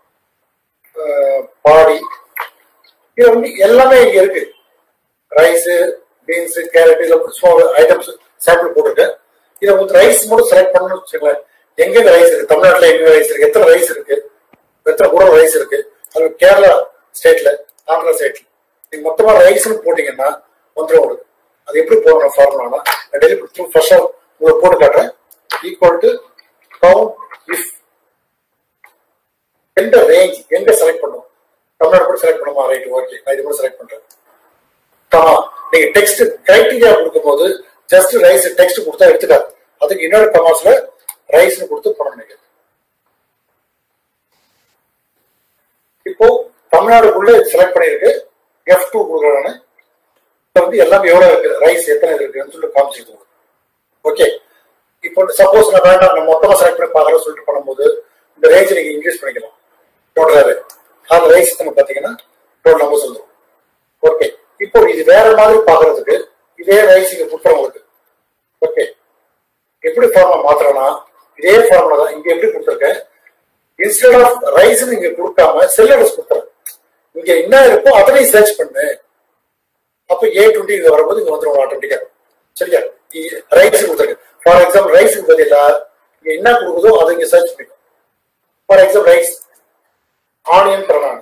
S2: பாடி இது வந்து எல்லாமே இங்க இருக்கு ரைஸ் பீன்ஸ் கேரட் இதுல ஐட்டம்ஸ் சாம்பிள் போட்டிருக்கேன் இதை வந்து ரைஸ் மட்டும் செலக்ட் பண்ணணும்னு வச்சுக்கோங்களேன் எங்கெங்க ரைஸ் இருக்கு தமிழ்நாட்டுல எங்க ரைஸ் இருக்கு எத்தனை ரைஸ் இருக்கு எத்தனை கூட ரைஸ் இருக்கு அது கேரளா ஸ்டேட்ல ஆந்திரா ஸ்டேட்ல நீங்க மொத்தமா ரைஸ்னு போட்டீங்கன்னா வந்துடும் உங்களுக்கு அது எப்படி போடணும் ஃபார்முலானா டெய்லி ஃபர்ஸ்ட் உங்களுக்கு போட்டு காட்டுறேன் ஈக்குவல் டு கவுண்ட் இஃப் எந்த ரேஞ்ச் எங்க செலக்ட் பண்ணும் தமிழ்நாடு கூட செலக்ட் பண்ணுமா ரைட் ஓகே நான் இது கூட செலக்ட் பண்றேன் ஆமா நீங்க டெக்ஸ்ட் கிரைட்டீரியா கொடுக்கும்போது ஜஸ்ட் ரைஸ் டெக்ஸ்ட் கொடுத்தா எடுத்துக்காது அதுக்கு இன்னொரு கமாஸ்ல ரைஸ்னு கொடுத்து பண்ணணும் நீங்க இப்போ தமிழ்நாடுக்குள்ள செலக்ட் பண்ணிருக்கு எஃப் டூ கொடுக்குறானு வந்து எல்லாம் எவ்வளவு இருக்கு ரைஸ் எத்தனை இருக்குன்னு சொல்லிட்டு காமிச்சிருக்கு ஓகே இப்போ சப்போஸ் நான் வேண்டாம் நம்ம மொத்தமா செலக்ட் பண்ணி பார்க்கறோம் சொல்லிட்டு பண்ணும்போது இந்த ரேஞ்ச் நீங்க இன்க்ரீஸ் பண்ணிக்கலாம் டோட்டலாவே அந்த ரைஸ் நம்ம பாத்தீங்கன்னா டோட்டல் நம்பர்ஸ் வந்துடும் ஓகே இப்போ இது வேற மாதிரி பாக்குறதுக்கு இதே ரைஸ் இங்க கொடுக்குறோம் உங்களுக்கு ஓகே எப்படி ஃபார்முலா மாத்துறோம்னா இதே ஃபார்முலா தான் இங்க எப்படி கொடுத்துருக்கேன் இன்ஸ்டெட் ஆஃப் ரைஸ் நீங்க கொடுக்காம செல்லடஸ் கொடுத்துறேன் இங்க என்ன இருக்கோ அதனையும் சர்ச் பண்ணு அப்ப ஏ டுவெண்ட்டி இங்க வரும்போது இங்க வந்துடும் ஆட்டோமேட்டிக்கா சரியா ரைஸ் கொடுத்துருக்கு ஃபார் எக்ஸாம்பிள் ரைஸுக்கு பதிலா இங்க என்ன கொடுக்குதோ அதை இங்க சர்ச் பண்ணிக்கும் ஃபார் எக்ஸாம்பிள் ரைஸ் ஆனியன் தரணும்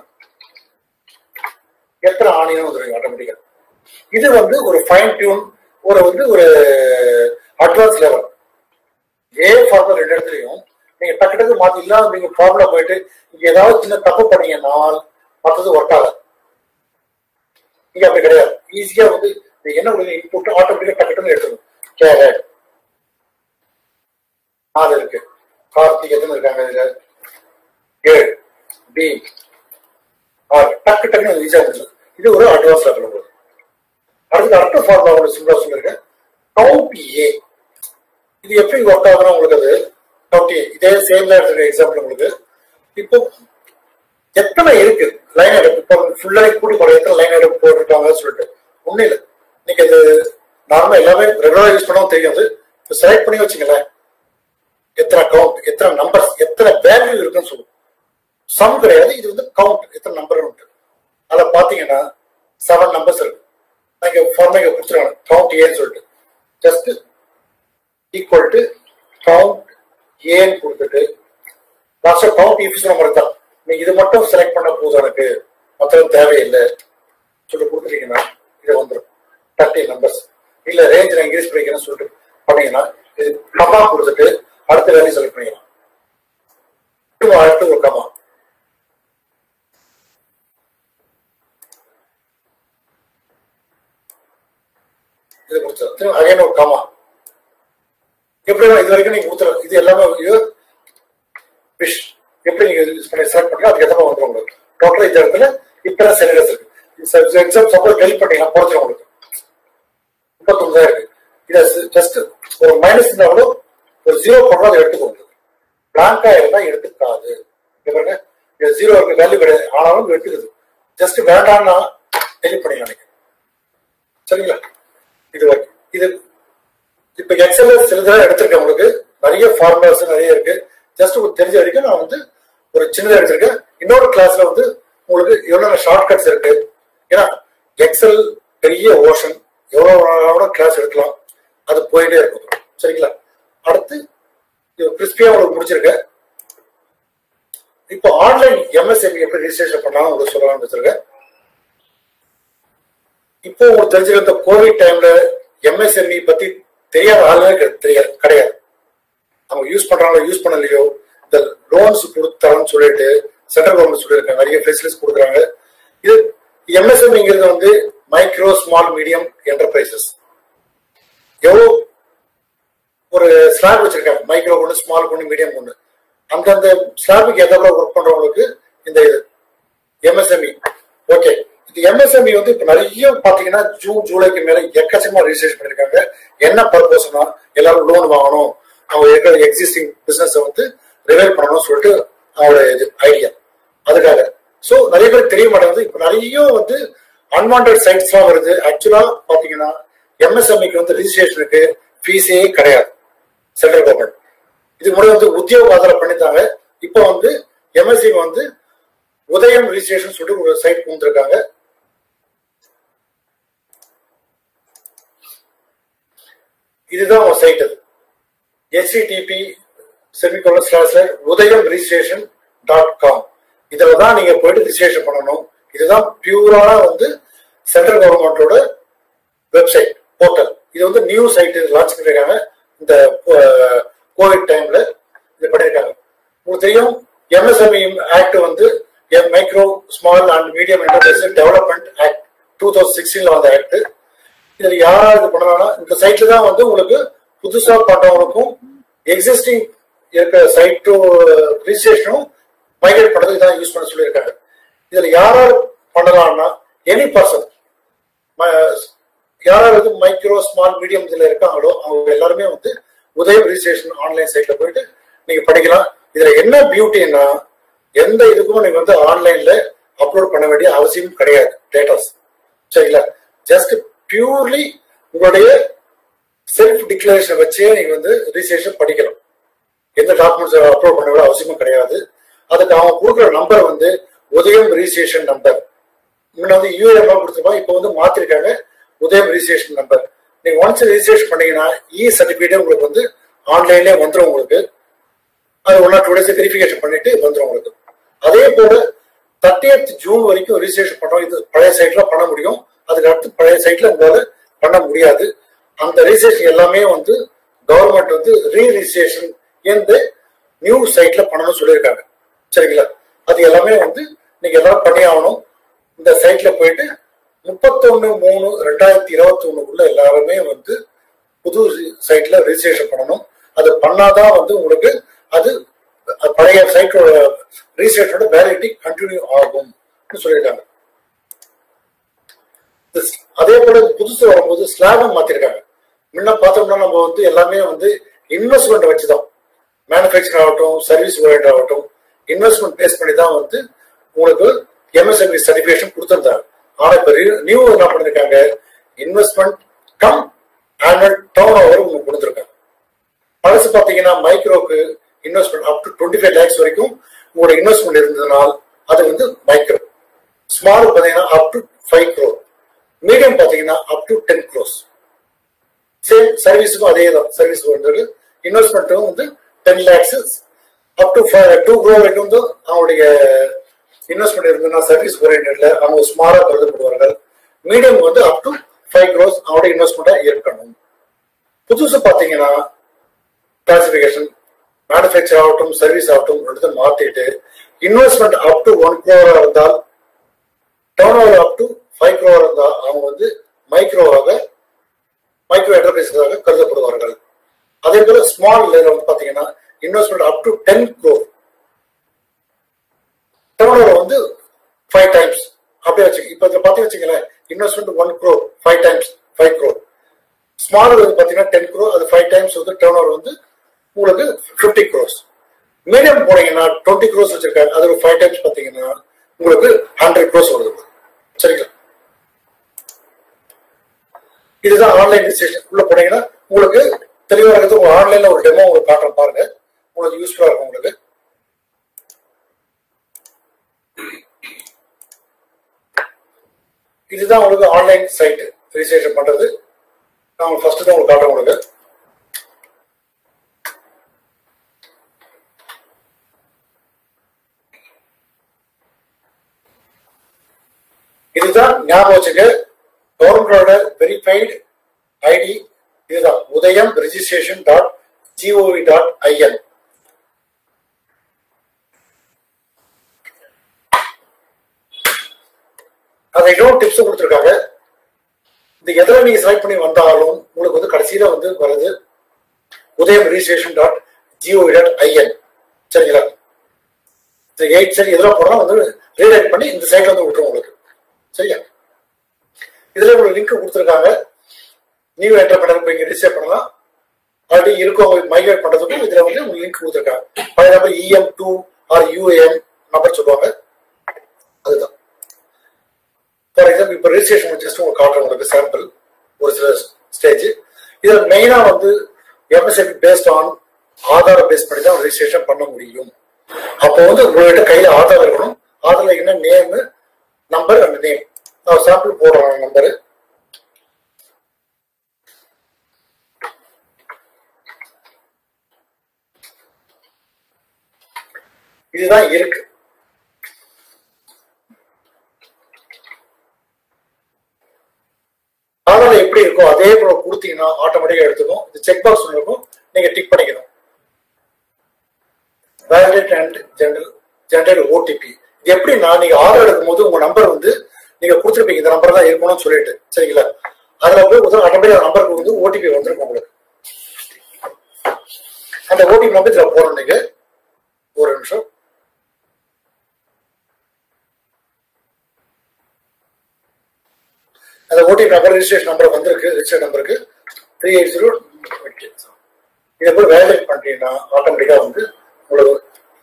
S2: எத்தனை ஆனியன் வந்துருக்கு ஆட்டோமேட்டிக்கா இது வந்து ஒரு ஃபைன் டியூன் ஒரு வந்து ஒரு அட்வான்ஸ் லெவல் ஏ ஃபார்முலா ரெண்டு இடத்துலையும் நீங்க டக்கு டக்கு மாத்தி இல்லாம நீங்க ஃபார்முலா போயிட்டு இங்க ஏதாவது சின்ன தப்பு பண்ணீங்கன்னா மற்றது ஒர்க் ஆகாது இங்க அப்படி கிடையாது ஈஸியா வந்து நீங்க என்ன கொடுங்க இன்புட் ஆட்டோமேட்டிக்கா டக்கு டக்குன்னு எடுத்துக்கணும் கேரட் நாலு இருக்கு கார்த்திக் எத்தனை இருக்காங்க இதுல ஏழு பி ஆறு டக்கு டக்குன்னு ஈஸியாக இருந்துச்சு இது ஒரு அட்வான்ஸ் லெவல் உங்களுக்கு அடுத்து அடுத்த ஃபார்முலா உங்களுக்கு சிம்பிளா சொல்லியிருக்கேன் கவுண்ட் ஏ இது எப்படி ஒர்க் ஆகுதுன்னா உங்களுக்கு அது கவுண்ட் ஏ இதே சேம் தான் எடுத்துருக்க எக்ஸாம்பிள் உங்களுக்கு இப்போ எத்தனை இருக்கு லைன் எடுப்பு இப்போ ஃபுல்லா கூட்டி போட எத்தனை லைன் எடுப்பு போட்டிருக்காங்கன்னு சொல்லிட்டு ஒன்றும் இல்லை இன்னைக்கு அது நார்மலா எல்லாமே ரெகுலரா யூஸ் பண்ணவும் தெரியாது செலக்ட் பண்ணி வச்சுங்களேன் எத்தனை கவுண்ட் எத்தனை நம்பர்ஸ் எத்தனை வேல்யூ இருக்குன்னு சொல்லுவோம் சம் கிடையாது இது வந்து கவுண்ட் எத்தனை நம்பர் உண்டு அதில் பார்த்தீங்கன்னா செவன் நம்பர்ஸ் இருக்கு நான் இங்கே ஃபார்மே கொடுத்துருக்காங்க கவுண்ட் ஏன்னு சொல்லிட்டு ஜஸ்ட் ஈக்குவல் டு கவுண்ட் ஏன்னு கொடுத்துட்டு லாஸ்ட்டாக கவுண்ட் இஃப் நம்பர் தான் நீங்க இது மட்டும் செலக்ட் பண்ண போதும் எனக்கு மற்றது தேவையில்லை சொல்லி கொடுத்துட்டீங்கன்னா இது வந்துடும் தேர்ட்டி நம்பர்ஸ் இல்ல ரேஞ்ச் நான் இன்க்ரீஸ் பண்ணிக்கிறேன்னு சொல்லிட்டு பண்ணீங்கன்னா இது கமா கொடுத்துட்டு அடுத்த வேலையை செலக்ட் பண்ணிக்கலாம் அடுத்து அடுத்து ஒரு கமா இது கொடுத்துரும் திரும்ப அகைன் ஒரு கமா எப்படி இது வரைக்கும் நீங்க கொடுத்துரும் இது எல்லாமே இது விஷ் எப்படி நீங்க யூஸ் பண்ணி செலக்ட் பண்ணி அதுக்கு எத்தனை வந்துடும் உங்களுக்கு டோட்டல் இந்த இடத்துல இப்பதான் செலக்டர்ஸ் இருக்கு எக்ஸாம் சப்போஸ் ஹெல்ப் பண்ணீங்கன்னா குறைச்சிடும் உங்களுக்கு முப்பத்தொன்பதா இருக்கு இதை ஜஸ்ட் ஒரு மைனஸ் இருந்தா கூட ஒரு ஜீரோ போடுறோம் அதை எடுத்துக்கொண்டு பிளாங்கா இருந்தா எடுத்துக்காது இங்க பாருங்க இது ஜீரோ இருக்கு வேல்யூ கிடையாது ஆனாலும் எடுத்துக்குது ஜஸ்ட் வேண்டாம்னா டெலிட் பண்ணி நினைக்கிறேன் சரிங்களா இது ஓகே இது இப்ப எக்ஸல் சிலதெல்லாம் எடுத்திருக்கேன் உங்களுக்கு நிறைய ஃபார்முலாஸ் நிறைய இருக்கு ஜஸ்ட் உங்களுக்கு தெரிஞ்ச வரைக்கும் நான் வந்து ஒரு சின்னதாக எடுத்திருக்கேன் இன்னொரு கிளாஸ்ல வந்து உங்களுக்கு எவ்வளவு ஷார்ட் கட்ஸ் இருக்கு ஏன்னா எக்ஸல் பெரிய ஓஷன் எவ்வளவு கிளாஸ் எடுக்கலாம் அது போயிட்டே இருக்கும் சரிங்களா அடுத்து கிறிஸ்பியா உங்களுக்கு முடிச்சிருக்கேன் இப்போ ஆன்லைன் எம்எஸ்எம்பி எப்படி ரிஜிஸ்ட்ரேஷன் பண்ணாலும் உங்களுக்கு சொல்லலாம்னு வச்சிருக்கேன் இப்போ உங்களுக்கு தெரிஞ்சிருக்க கோவிட் டைம்ல எம்எஸ்எம்இ பத்தி தெரியாத ஆளுமே தெரியாது கிடையாது அவங்க யூஸ் பண்றாங்களோ யூஸ் பண்ணலையோ இந்த லோன்ஸ் கொடுத்தாங்கன்னு சொல்லிட்டு சென்ட்ரல் கவர்மெண்ட் சொல்லியிருக்காங்க நிறைய ஃபெசிலிட்டிஸ் கொடுக்குறாங்க இது எம்எஸ்எம்இங்கிறது வந்து மைக்ரோ ஸ்மால் மீடியம் என்டர்பிரைசஸ் எவ்வளோ ஒரு ஸ்லாப் வச்சிருக்காங்க மைக்ரோ ஒன்று ஸ்மால் ஒன்று மீடியம் ஒன்று அந்தந்த ஸ்லாபுக்கு எதாவது ஒர்க் பண்றவங்களுக்கு இந்த இது எம்எஸ்எம்இ ஓகே இது எம்எஸ்எம்இ வந்து இப்போ நிறைய பார்த்தீங்கன்னா ஜூன் ஜூலைக்கு மேல எக்கச்சக்கமா ரிஜிஸ்ட்ரேஷன் பண்ணிருக்காங்க என்ன பர்பஸ்னா எல்லாரும் லோன் வாங்கணும் அவங்க இருக்கிற எக்ஸிஸ்டிங் பிசினஸ் வந்து ரிவைவ் பண்ணணும்னு சொல்லிட்டு அவங்களோட இது ஐடியா அதுக்காக ஸோ நிறைய பேர் தெரிய மாட்டேங்குது இப்போ நிறைய வந்து அன்வான்ட் சைட்ஸ்லாம் வருது ஆக்சுவலா பாத்தீங்கன்னா எம்எஸ்எம்இக்கு வந்து ரிஜிஸ்ட்ரேஷனுக்கு ஃபீஸே கிடையாது சென்ட்ரல் கவர்மெண்ட் இதுக்கு முன்னாடி வந்து உத்தியோக ஆதாரம் பண்ணித்தாங்க இப்போ வந்து எம்எஸ்சி வந்து உதயம் ரிஜிஸ்ட்ரேஷன் சொல்லிட்டு ஒரு சைட் கொடுத்துருக்காங்க இதுதான் ஒரு சைட் அது எஸ்சிடிபி செமிகோலர் ஸ்லாஸ்லர் உதயம் ரிஜிஸ்ட்ரேஷன் டாட் காம் இதில் தான் நீங்க போயிட்டு ரிஜிஸ்ட்ரேஷன் பண்ணணும் இதுதான் பியூரான வந்து சென்ட்ரல் கவர்மெண்டோட வெப்சைட் போர்ட்டல் இது வந்து நியூ சைட் லான்ச் பண்ணிருக்காங்க இந்த கோவிட் டைம்ல இது பண்ணிருக்காங்க உங்களுக்கு தெரியும் எம்எஸ்எம்இ ஆக்ட் வந்து micro small and medium enterprise development act two thousand சிக்ஸ்டீன்ல வந்த ஆக்ட் இதுல யாரா இது பண்ணலாம்னா இந்த சைட்ல தான் வந்து உங்களுக்கு புதுசா பண்றவங்களுக்கும் எக்ஸிஸ்டிங் இருக்கிற சைட் டு ரிஜிஸ்ட்ரேஷனும் மைக்ரேட் பண்றதுக்கு தான் யூஸ் பண்ண சொல்லியிருக்காங்க இதுல யாராவது பண்ணலாம்னா எனி பர்சன் யாராவது மைக்ரோ ஸ்மால் மீடியம் இதுல இருக்காங்களோ அவங்க எல்லாருமே வந்து உதயம் ரிஜிஸ்ட்ரேஷன் ஆன்லைன் சைட்ல போயிட்டு நீங்க படிக்கலாம் இதுல என்ன பியூட்டின்னா எந்த இதுக்கும் நீங்க வந்து ஆன்லைன்ல அப்லோட் பண்ண வேண்டிய அவசியம் கிடையாது டேட்டாஸ் சரிங்களா ஜஸ்ட் பியூர்லி உங்களுடைய செல்ஃப் டிக்ளரேஷன் வச்சே நீங்க வந்து ரிஜிஸ்ட்ரேஷன் படிக்கலாம் எந்த டாக்குமெண்ட்ஸ் அப்லோட் பண்ண வேண்டிய அவசியமும் கிடையாது அதுக்கு அவங்க கொடுக்குற நம்பர் வந்து உதயம் ரிஜிஸ்ட்ரேஷன் நம்பர் முன்ன வந்து யூஏஎம் கொடுத்துருப்பாங்க இப்போ வந்து மாத்திருக்காங்க உதயம் ரிஜிஸ்ட்ரேஷன் நம்பர் நீங்க ஒன்ஸ் ரிஜிஸ்ட்ரேஷன் பண்ணீங்கன்னா இ சர்டிபிகேட் உங்களுக்கு வந்து ஆன்லைன்லேயே வந்துடும் உங்களுக்கு அது one or two days verification பண்ணிட்டு வந்துடும் உங்களுக்கு அதே போல தேர்ட்டியத் ஜூன் வரைக்கும் ரிஜிஸ்ட்ரேஷன் பண்றோம் இது பழைய சைட்ல பண்ண முடியும் அதுக்கு அடுத்து பழைய சைட்ல உங்களால பண்ண முடியாது அந்த ரிஜிஸ்ட்ரேஷன் எல்லாமே வந்து கவர்மெண்ட் வந்து ரீ ரிஜிஸ்ட்ரேஷன் இந்த நியூ சைட்ல பண்ணணும்னு சொல்லியிருக்காங்க சரிங்களா அது எல்லாமே வந்து நீங்க எல்லாரும் பண்ணி ஆகணும் இந்த சைட்ல போயிட்டு முப்பத்தொன்னு மூணு ரெண்டாயிரத்தி இருபத்தி ஒண்ணுக்குள்ள எல்லாருமே வந்து புது சைட்ல ரிஜிஸ்ட்ரேஷன் பண்ணணும் அது பண்ணாதான் வந்து உங்களுக்கு அது பழைய சைட்டோட ரிஜிஸ்ட்ரேஷனோட வேலிடிட்டி கண்டினியூ ஆகும் சொல்லியிருக்காங்க This- அதே போல புதுசு வரும்போது ஸ்லாபம் மாத்திருக்காங்க முன்ன பார்த்தோம்னா நம்ம வந்து எல்லாமே வந்து இன்வெஸ்ட்மெண்ட் வச்சுதான் மேனுஃபேக்சர் ஆகட்டும் சர்வீஸ் ஓரியன்ட் ஆகட்டும் இன்வெஸ்ட்மெண்ட் பேஸ் பண்ணி தான் வந்து உங்களுக்கு எம்எஸ்எம்இ சர்டிஃபிகேஷன் கொடுத்துருந்தாங்க ஆனா இப்ப நியூ என்ன பண்ணிருக்காங்க investment cum annual turnover உங்களுக்கு கொடுத்துருக்காங்க பழசு பாத்தீங்கன்னா மைக்ரோக்கு investment up to twenty five lakhs வரைக்கும் உங்களோட இன்வெஸ்ட்மெண்ட் இருந்ததுனால் அது வந்து மைக்ரோ ஸ்மால் பாத்தீங்கன்னா up to five crore medium பாத்தீங்கன்னா up to ten crores same சர்வீஸுக்கும் அதே தான் சர்வீஸ் வந்து இன்வெஸ்ட்மெண்ட்டும் வந்து ten lakhs up to two crore வரைக்கும் வந்து அவங்களுடைய இன்வெஸ்ட்மெண்ட் இருந்ததுன்னா சர்வீஸ் ஓரியன்ட்ல அவங்க ஸ்மாலா கருதப்படுவார்கள் மீடியம் வந்து அப் டு ஃபைவ் க்ரோஸ் அவங்களுடைய இன்வெஸ்ட்மெண்ட்டா இருக்கணும் புதுசு பாத்தீங்கன்னா கிளாசிபிகேஷன் மேனுஃபேக்சர் ஆகட்டும் சர்வீஸ் ஆகட்டும் ரெண்டு மாத்திட்டு இன்வெஸ்ட்மெண்ட் அப் டு ஒன் க்ரோரா இருந்தால் turnover up to five crore இருந்தால் அவங்க வந்து மைக்ரோவாக மைக்ரோ என்டர்பிரைஸாக கருதப்படுவார்கள் அதே போல ஸ்மால் லெவல் வந்து பாத்தீங்கன்னா investment up to ten crore turnover வந்து ஃபைவ் டைம்ஸ் அப்படியே வச்சு இப்போ இதில் பார்த்து வச்சுங்களேன் investment one crore five times five crore small வந்து பார்த்தீங்கன்னா டென் க்ரோ அது ஃபைவ் டைம்ஸ் வந்து டர்ன் ஓவர் வந்து உங்களுக்கு ஃபிஃப்டி க்ரோஸ் மீடியம் போனீங்கன்னா டுவெண்ட்டி க்ரோஸ் வச்சிருக்காங்க அது ஒரு ஃபைவ் டைம்ஸ் பார்த்தீங்கன்னா உங்களுக்கு ஹண்ட்ரட் க்ரோஸ் வருது சரிங்களா இதுதான் ஆன்லைன் ரிஜிஸ்ட்ரேஷன் உள்ள போனீங்கன்னா உங்களுக்கு தெளிவாக இருக்கிறது உங்க ஆன்லைன்ல ஒரு டெமோ உங்களுக்கு காட்டுறேன் பாருங்க உங்களுக்கு யூஸ்ஃபுல்லா இருக்கும் உங்களுக்கு இதுதான் உங்களுக்கு ஆன்லைன் சைட் ரிஜிஸ்ட்ரேஷன் பண்றது நான் ஃபர்ஸ்ட் தான் உங்களுக்கு காட்டுறேன் உங்களுக்கு இதுதான் ஞாபகம் வச்சுக்க கவர்மெண்டோட வெரிஃபைடு ஐடி இதுதான் Udyam registration dot gov dot in அதை இன்னொரு டிப்ஸ் கொடுத்துருக்காங்க இந்த எதில் நீங்க செலக்ட் பண்ணி வந்தாலும் உங்களுக்கு வந்து கடைசியில வந்து வருது Udyam registration dot gov dot in சரிங்களா இந்த எயிட் சரி எதில் போனால் வந்து ரீடைட் பண்ணி இந்த சைட்ல வந்து விட்டுரும் உங்களுக்கு சரியா இதுல உங்களுக்கு லிங்க் கொடுத்துருக்காங்க நியூ என்டர்பிரனர் போய் இங்க ரிஜிஸ்டர் பண்ணலாம் ஆல்ரெடி இருக்கும் மைக்ரேட் பண்றதுக்கும் இதுல வந்து உங்களுக்கு லிங்க் கொடுத்துருக்காங்க for example EM two or UAM number சொல்லுவாங்க அதுதான் ஃபார் எக்ஸாம்பிள் இப்போ ரிஜிஸ்ட்ரேஷன் ஜஸ்ட் உங்களுக்கு காட்டுறேன் உங்களுக்கு சாம்பிள் ஒரு சில ஸ்டேஜ் இதில் மெயினாக வந்து எம்எஸ்எபி பேஸ்ட் ஆன் ஆதார பேஸ் பண்ணி தான் ரிஜிஸ்ட்ரேஷன் பண்ண முடியும் அப்போ வந்து உங்கள்கிட்ட கையில் ஆதார் இருக்கணும் ஆதாரில் என்ன நேமு நம்பர் அண்ட் நேம் நான் சாம்பிள் போடுறேன் நம்பரு இதுதான் இருக்கு ஆதார் எப்படி இருக்கோ அதே போல கொடுத்தீங்கன்னா ஆட்டோமேட்டிக்கா எடுத்துக்கும் இது செக் பாக்ஸ் இருக்கும் நீங்க டிக் பண்ணிக்கணும் valid and general general OTP இது எப்படின்னா நீங்க ஆர்டர் எடுக்கும் போது உங்க நம்பர் வந்து நீங்க கொடுத்துருப்பீங்க இந்த நம்பர் தான் இருக்கணும்னு சொல்லிட்டு சரிங்களா அதுல போய் முதல் ஆட்டோமேட்டிக் நம்பருக்கு வந்து ஓடிபி வந்திருக்கும் உங்களுக்கு அந்த ஓடிபி நம்பர் இதுல போறோம் நீங்க ஒரு நிமிஷம் அந்த ஓடிபி நம்பர் ரிஜிஸ்ட்ரேஷன் நம்பர் வந்திருக்கு ரிஜிஸ்டர் நம்பருக்கு த்ரீ எயிட் ஜீரோ இதை போய் வேலிடேட் பண்ணிட்டீங்கன்னா ஆட்டோமேட்டிக்கா வந்து உங்களுக்கு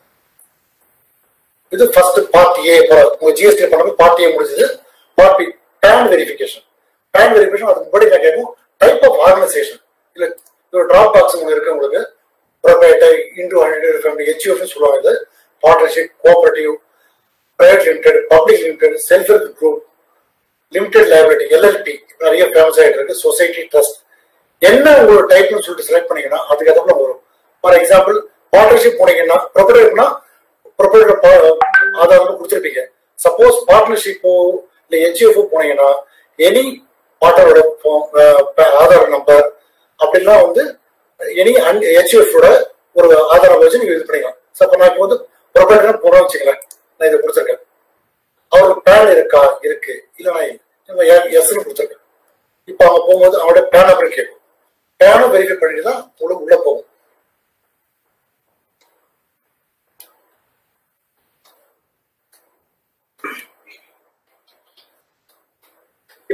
S2: இது ஃபர்ஸ்ட் பார்ட் ஏ உங்க ஜிஎஸ்டி பண்ணும்போது பார்ட் ஏ முடிஞ்சது part B PAN verification PAN verification அதுக்கு முன்னாடி நான் கேட்கும் டைப் ஆஃப் ஆர்கனைசேஷன் இல்ல ஒரு டிராப் பாக்ஸ் உங்களுக்கு இருக்கு உங்களுக்கு proprietor Hindu undivided family HUF சொல்லுவாங்க இது partnership cooperative private limited public limited self help group limited liability LLP நிறைய ஃபேமஸ் ஆகிட்டு இருக்கு சொசைட்டி ட்ரஸ்ட் என்ன உங்களோட டைப்னு சொல்லிட்டு செலக்ட் பண்ணீங்கன்னா அதுக்கு ஏற்ற வரும் ஃபார் எக்ஸாம்பிள் பார்ட்னர்ஷிப் போனீங்கன்னா ப்ரொபரேட்டர்னா ப்ரொபரேட்டர் ஆதாரம் கொடுத்துருப்பீங்க சப்போஸ் பார்ட்னர்ஷிப்போ இல்லை ஹெச்எஃப்ஓ போனீங்கன்னா எனி பார்ட்னரோட ஆதார் நம்பர் அப்படிலாம் வந்து எனி அன் ஹெச்எஃபோட ஒரு ஆதாரம் வச்சு நீங்க இது பண்ணிக்கலாம் ஸோ அப்போ நான் இப்போ வந்து ப்ரொபரேட்டர் போனோம் வச்சுங்களேன் நான் இதை கொடுத்துருக்கேன் அவருக்கு பேன் இருக்கா இருக்கு இல்லைனா எஸ்ன்னு கொடுத்துருக்கேன் இப்போ அவங்க போகும்போது அவனோட பேன் நம்பர் கேட்கும் பேனை வெரிஃபை பண்ணிட்டு தான் உங்களுக்கு உள்ள போகும்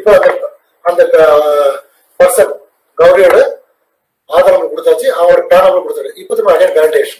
S2: இப்ப அந்த அந்த பர்சன் கௌரியோட ஆதார் நம்பர் கொடுத்தாச்சு அவரோட பேன் நம்பர் கொடுத்தாரு இப்போ திரும்ப அகைன் வேலிடேஷன்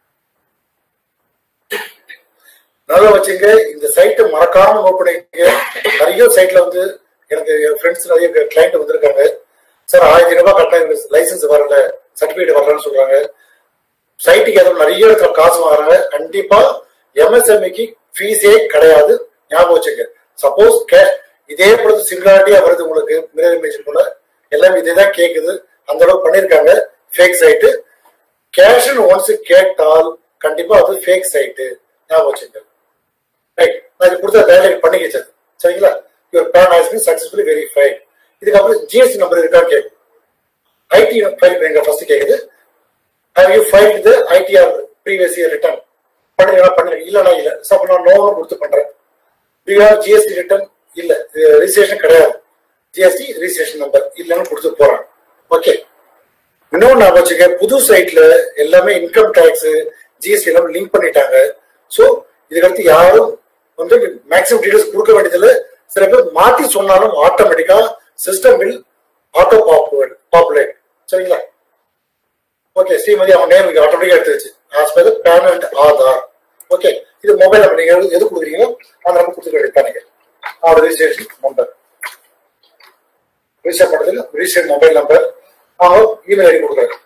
S2: நல்லா வச்சுங்க இந்த சைட்டை மறக்காம நோட் பண்ணிக்க நிறைய சைட்ல வந்து எனக்கு என் ஃப்ரெண்ட்ஸ் நிறைய கிளைண்ட் வந்திருக்காங்க சார் ஆயிரத்தி ரூபாய் கட்டின லைசன்ஸ் வரல சர்டிபிகேட் வரலன்னு சொல்றாங்க சைட்டுக்கு எதுவும் நிறைய இடத்துல காசு வாங்குறாங்க கண்டிப்பா எம்எஸ்எம்இக்கு ஃபீஸே கிடையாது ஞாபகம் வச்சுங்க சப்போஸ் கேஷ் இதே பொழுது சிங்குலாரிட்டியா வருது உங்களுக்கு மிரர் இமேஜ் போல எல்லாம் இதே தான் கேக்குது அந்த அளவுக்கு பண்ணிருக்காங்க ஃபேக் சைட்டு கேஷ்னு ஒன்ஸ் கேட்டால் கண்டிப்பா அது ஃபேக் சைட்டு ஞாபகம் வச்சுங்க ரைட் நான் இது கொடுத்த வேலைக்கு பண்ணிக்கிச்சது சரிங்களா your PAN has been successfully verified இதுக்கப்புறம் ஜிஎஸ்டி நம்பர் இருக்கான்னு கேட்கும் ஐடி ஃபைல் பண்ணுங்க ஃபர்ஸ்ட் கேக்குது have you file the ITR previous year return பண்ணுறீங்களா பண்ணுறீங்க இல்லைனா இல்லை ஸோ அப்போ நான் நோன்னு கொடுத்து பண்றேன் யூ ஹேவ் ஜிஎஸ்டி ரிட்டர்ன் இல்ல ரிஜிஸ்ட்ரேஷன் கிடையாது ஜிஎஸ்டி ரிஜிஸ்ட்ரேஷன் நம்பர் இல்லைன்னு கொடுத்து போறாங்க ஓகே இன்னொன்று நான் வச்சுக்க புது சைட்ல எல்லாமே இன்கம் டேக்ஸ் ஜிஎஸ்டி எல்லாம் லிங்க் பண்ணிட்டாங்க ஸோ இதுக்கடுத்து யாரும் வந்து மேக்ஸிமம் டீடைல்ஸ் கொடுக்க வேண்டியதில்லை சில பேர் மாத்தி சொன்னாலும் ஆட்டோமேட்டிக்கா system will auto populate populate சரிங்களா ஓகே ஸ்ரீமதி அவன் நேம் இங்க ஆட்டோமேட்டிக்கா எடுத்துருச்சு as per PAN and Aadhaar okay இது மொபைல் நம்பர் நீங்க எது கொடுக்குறீங்களோ அந்த நம்பர் கொடுத்துக்க வேண்டியது நீங்க அவரோட ரிஜிஸ்ட்ரேஷன் நம்பர் ரிஜிஸ்டர் பண்றதுக்கு ரிஜிஸ்டர் மொபைல் நம்பர் அவங்க இமெயில் ஐடி கொடுக்குறாரு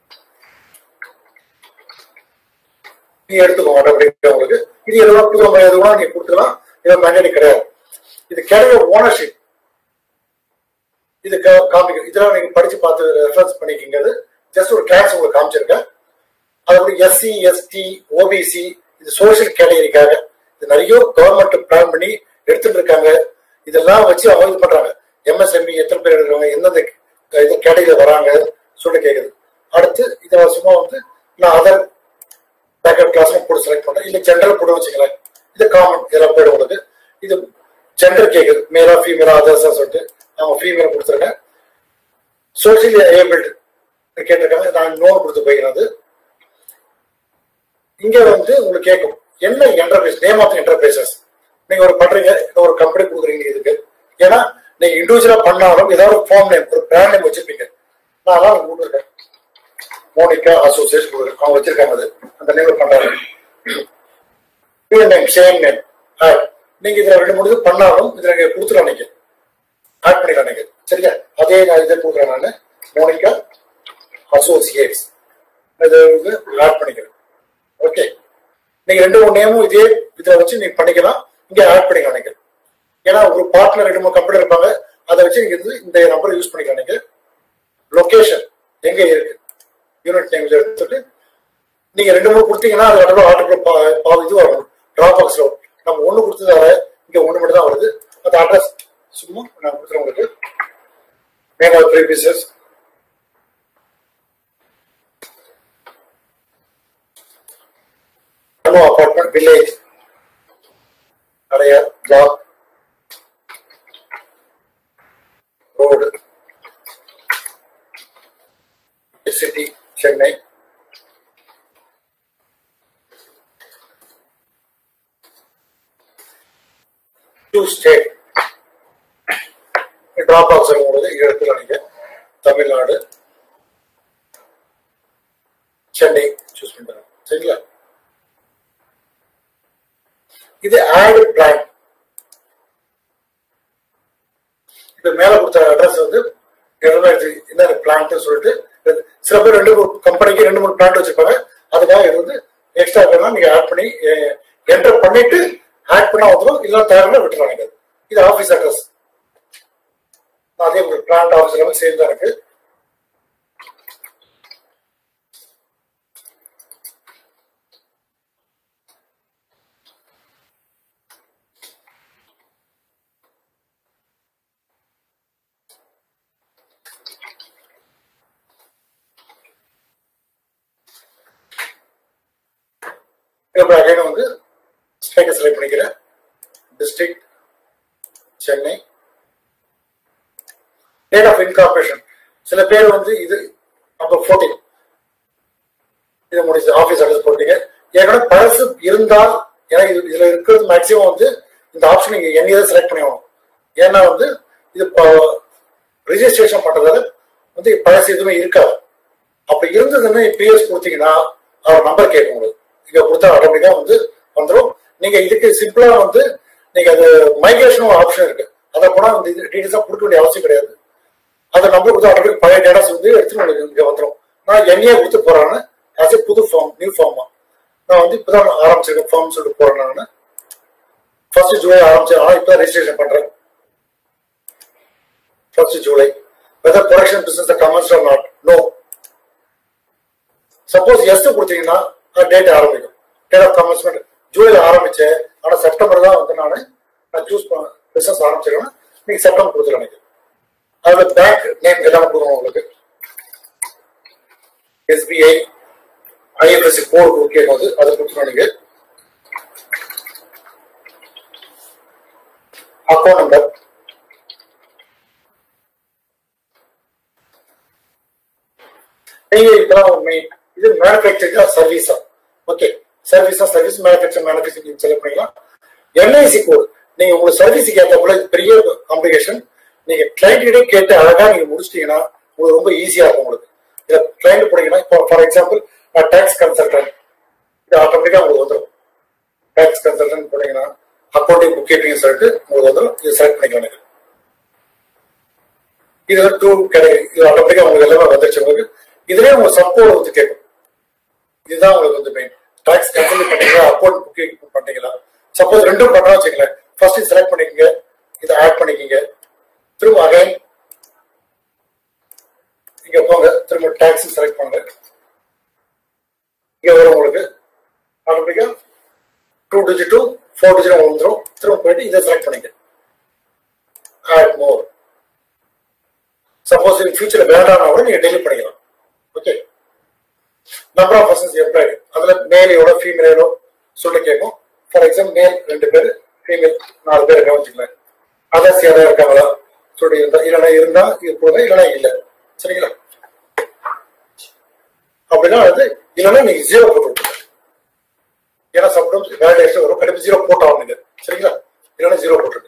S2: நீ எடுத்துக்கோங்க ஆட்டோமேட்டிக்கா உங்களுக்கு இது எதுவும் புது மொபைல் எதுவும் நீங்க கொடுத்துக்கலாம் இது மேண்டேட் கிடையாது இது கேட்டகரி ஓனர்ஷிப் இது காமிக்கும் இதெல்லாம் நீங்க படிச்சு பார்த்து ரெஃபரன்ஸ் பண்ணிக்கிங்க ஜஸ்ட் ஒரு கிளாஸ் உங்களுக்கு காமிச்சிருக்கேன் அதுபடி எஸ்சி எஸ்டி ஓபிசி இது சோசியல் கேட்டகரிக்காக இது நிறைய கவர்மெண்ட் பிளான் பண்ணி எடுத்துட்டு இருக்காங்க இதெல்லாம் வச்சு அவங்க இது பண்றாங்க எம்எஸ்எம்பி எத்தனை பேர் எடுக்கிறாங்க எந்தெந்த இது கேட்டகரியில் வராங்க சொல்லி கேட்குது அடுத்து இதை சும்மா வந்து நான் அதர் பேக்கப் கிளாஸ் போட்டு செலக்ட் பண்றேன் இல்ல ஜென்ரல் போட்டு வச்சுக்கிறேன் இது காமன் இதெல்லாம் போயிடும் உங்களுக்கு இது ஜெண்டர் கேக்குது மேலா ஃபீமேலா அதர்ஸா சொல்லிட்டு அவங்க ஃபீமேல் கொடுத்துருக்கேன் சோசியலி ஏபிள்டு கேட்டிருக்காங்க நான் நோன் கொடுத்து போய்கிறது இங்க வந்து உங்களுக்கு கேட்கும் என்ன என்டர்பிரைஸ் நேம் ஆஃப் என்டர்பிரைசஸ் நீங்க ஒரு பண்றீங்க ஒரு கம்பெனி கொடுக்குறீங்க இதுக்கு ஏன்னா நீங்க இண்டிவிஜுவலா பண்ணாலும் ஏதாவது ஒரு ஃபார்ம் நேம் ஒரு பிராண்ட் நேம் வச்சிருப்பீங்க நான் அதான் கொடுத்துருக்கேன் மோனிகா அசோசியேஷன் கொடுக்குறேன் அவங்க வச்சிருக்காங்க அது அந்த நேம் பண்றாங்க நேம் சேம் நேம் நீங்க இதுல ரெண்டு மூணு இது பண்ணாலும் இதுல நீங்க கொடுத்துடலாம் நீங்க ஆட் பண்ணிக்கலாம் நீங்க சரியா அதே நான் இதை கொடுக்குறேன் நான் மோனிகா அசோசியேட்ஸ் இதை வந்து ஆட் பண்ணிக்கிறேன் ஓகே நீங்க ரெண்டு மூணு நேமும் இதே இதுல வச்சு நீங்க பண்ணிக்கலாம் இங்க ஆட் பண்ணிக்கலாம் நீங்க ஏன்னா ஒரு பார்ட்னர் ரெண்டு மூணு கம்பெனி இருப்பாங்க அதை வச்சு நீங்க வந்து இந்த நம்பர் யூஸ் பண்ணிக்கலாம் நீங்க லொகேஷன் எங்க இருக்கு யூனிட் நேம் எடுத்துட்டு நீங்க ரெண்டு மூணு கொடுத்தீங்கன்னா அது கடவுள் ஆர்டர் இது வரும் டிராப் பாக்ஸ்ல நம்ம ஒண்ணு கொடுத்ததால இங்க ஒண்ணு மட்டும் தான் வருது அந்த அட்ரஸ் சும்மா நான் கொடுத்துறேன் உங்களுக்கு name of three pieces apartment village Adyar block road city Chennai two state drop box இருக்கும்போது இடத்துல நீங்க தமிழ்நாடு சென்னை சூஸ் பண்றாங்க சரிங்களா இது ஆட் பிளான் இது மேல கொடுத்த அட்ரஸ் வந்து என்ன பிளான்ட் சொல்லிட்டு சில பேர் ரெண்டு மூணு கம்பெனிக்கு ரெண்டு மூணு பிளான்ட் வச்சிருப்பாங்க அதுக்காக இது வந்து எக்ஸ்ட்ரா வேணா நீங்க ஆட் பண்ணி என்டர் பண்ணிட்டு ஆட் பண்ணா வந்துடும் இல்ல தேவைன்னா விட்டுறாங்க இது ஆபீஸ் அட்ரஸ் அதே ஒரு பிளான்ட் ஆஃபீஸ் எல்லாமே சேம் தான் இருக்கு இப்போ அகைன் வந்து ஸ்டேட்டை செலக்ட் பண்ணிக்கிறேன் district Chennai date of incorporation சில பேர் வந்து இது நம்பர் ஃபோர்டீன் இது முடிச்சு ஆஃபீஸ் அட்ரஸ் போட்டீங்க ஏற்கனவே பழசு இருந்தால் ஏன்னா இது இதுல இருக்கிறது மேக்சிமம் வந்து இந்த ஆப்ஷன் நீங்க எங்க செலக்ட் பண்ணி ஆகணும் ஏன்னா வந்து இது ரிஜிஸ்ட்ரேஷன் பண்றதால வந்து பழசு எதுவுமே இருக்காது அப்படி இருந்ததுன்னா பிஎஸ் கொடுத்தீங்கன்னா அவர் நம்பர் கேட்கும் உங்களுக்கு இங்க கொடுத்தா ஆட்டோமேட்டிக்கா வந்து வந்துடும் நீங்க இதுக்கு சிம்பிளா வந்து நீங்க அது மைக்ரேஷன் ஆப்ஷன் இருக்கு அதை கூட வந்து டீடைல்ஸா கொடுக்க வேண்டிய அவசியம் கிடையாது அந்த நம்பர் கொடுத்து ஆட்டோமேட்டிக் பழைய டேட்டாஸ் வந்து எடுத்து உங்களுக்கு இங்க வந்துடும் நான் எண்ணெயே கொடுத்து போறேன்னு அது புது ஃபார்ம் நியூ ஃபார்மா நான் வந்து இப்பதான் ஆரம்பிச்சிருக்கேன் ஃபார்ம் சொல்லிட்டு போறேன் நான் ஃபர்ஸ்ட் ஜூலை ஆரம்பிச்சேன் ஆனா இப்பதான் ரெஜிஸ்ட்ரேஷன் பண்றேன் first July whether production business commerce or not no suppose yes கொடுத்தீங்கன்னா டேட் ஆரம்பிக்கும் டேட் ஆஃப் கமர்ஸ்மெண்ட் ஜூலைல ஆரம்பிச்சேன் ஆனா செப்டம்பர் தான் வந்து நான் நான் சூஸ் பண்ண பிசினஸ் ஆரம்பிச்சிருக்கேன் நீங்க செப்டம்பர் கொடுத்துருங்க எனக்கு அதுல பேங்க் நேம் எல்லாமே கொடுக்கணும் உங்களுக்கு எஸ்பிஐ ஐஎஃப்எஸ்சி கோடு கேட்கும்போது அதை கொடுத்துருவோம் நீங்க அக்கௌண்ட் நம்பர் நீங்க இப்பதான் உண்மை இது மேனுஃபேக்சரிங்கா சர்வீஸா ஓகே சர்வீஸா சர்வீஸ் மேனுஃபேக்சர் மேனுஃபேக்சரிங் செலக்ட் பண்ணிக்கலாம் என்ஐசி கோட் நீங்க உங்க சர்வீஸுக்கு ஏற்ற போல இது பெரிய காம்ப்ளிகேஷன் நீங்க கிளைண்ட் கேட்டு அழகா நீங்க முடிச்சிட்டீங்கன்னா உங்களுக்கு ரொம்ப ஈஸியா இருக்கும் உங்களுக்கு இதை கிளைண்ட் போனீங்கன்னா இப்போ ஃபார் எக்ஸாம்பிள் நான் டேக்ஸ் கன்சல்டன்ட் இது ஆட்டோமேட்டிக்கா உங்களுக்கு வந்துடும் டேக்ஸ் கன்சல்டன்ட் போனீங்கன்னா அக்கௌண்டிங் புக் கீப்பிங் சொல்லிட்டு உங்களுக்கு வந்துடும் இது செலக்ட் பண்ணிக்கலாம் நீங்க இது வந்து டூ கிடையாது இது ஆட்டோமேட்டிக்கா உங்களுக்கு எல்லாமே வந்துருச்சு உங்களுக்கு இதுலயே உங்க சப்போர்ட் வந்து கேட்கும் இதுதான் உங்களுக்கு வந்து மெயின் டாக்ஸ் கன்சல்ட் பண்ணீங்களா அக்கௌண்ட் புக்கிங் பண்ணீங்களா சப்போஸ் ரெண்டும் பண்றோம் வச்சுங்களேன் ஃபர்ஸ்ட் செலக்ட் பண்ணிக்கங்க இதை ஆட் பண்ணிக்கங்க திரும்ப அகைன் இங்க போங்க திரும்ப டாக்ஸ் செலக்ட் பண்ணுங்க இங்க வரும் உங்களுக்கு ஆட்டோமேட்டிக்கா two digit to four digit வந்துடும் திரும்ப போயிட்டு இதை செலக்ட் பண்ணிக்க ஆட் மோர் சப்போஸ் இன் ஃபியூச்சர்ல வேண்டாம்னா கூட நீங்க டெலிட் பண்ணிக்கலாம் okay number of persons employed அதுல மேல் எவ்வளோ ஃபீமேல் எவ்வளோ சொல்லி கேட்கும் ஃபார் எக்ஸாம்பிள் மேல் ரெண்டு பேர் ஃபீமேல் நாலு பேர் இருக்காங்க வச்சுக்கலாம் அதர்ஸ் யாராவது இருக்காங்களா சொல்லி இருந்தா இல்லைன்னா இருந்தா இது போதும் இல்லைன்னா இல்லை சரிங்களா அப்படின்னா வந்து இல்லைன்னா நீங்க ஜீரோ போட்டு விட்டுருங்க ஏன்னா சம்டைம்ஸ் வேலிடேஷன் வரும் கண்டிப்பா ஜீரோ போட்டாகும் நீங்க சரிங்களா இல்லைன்னா ஜீரோ போட்டுருங்க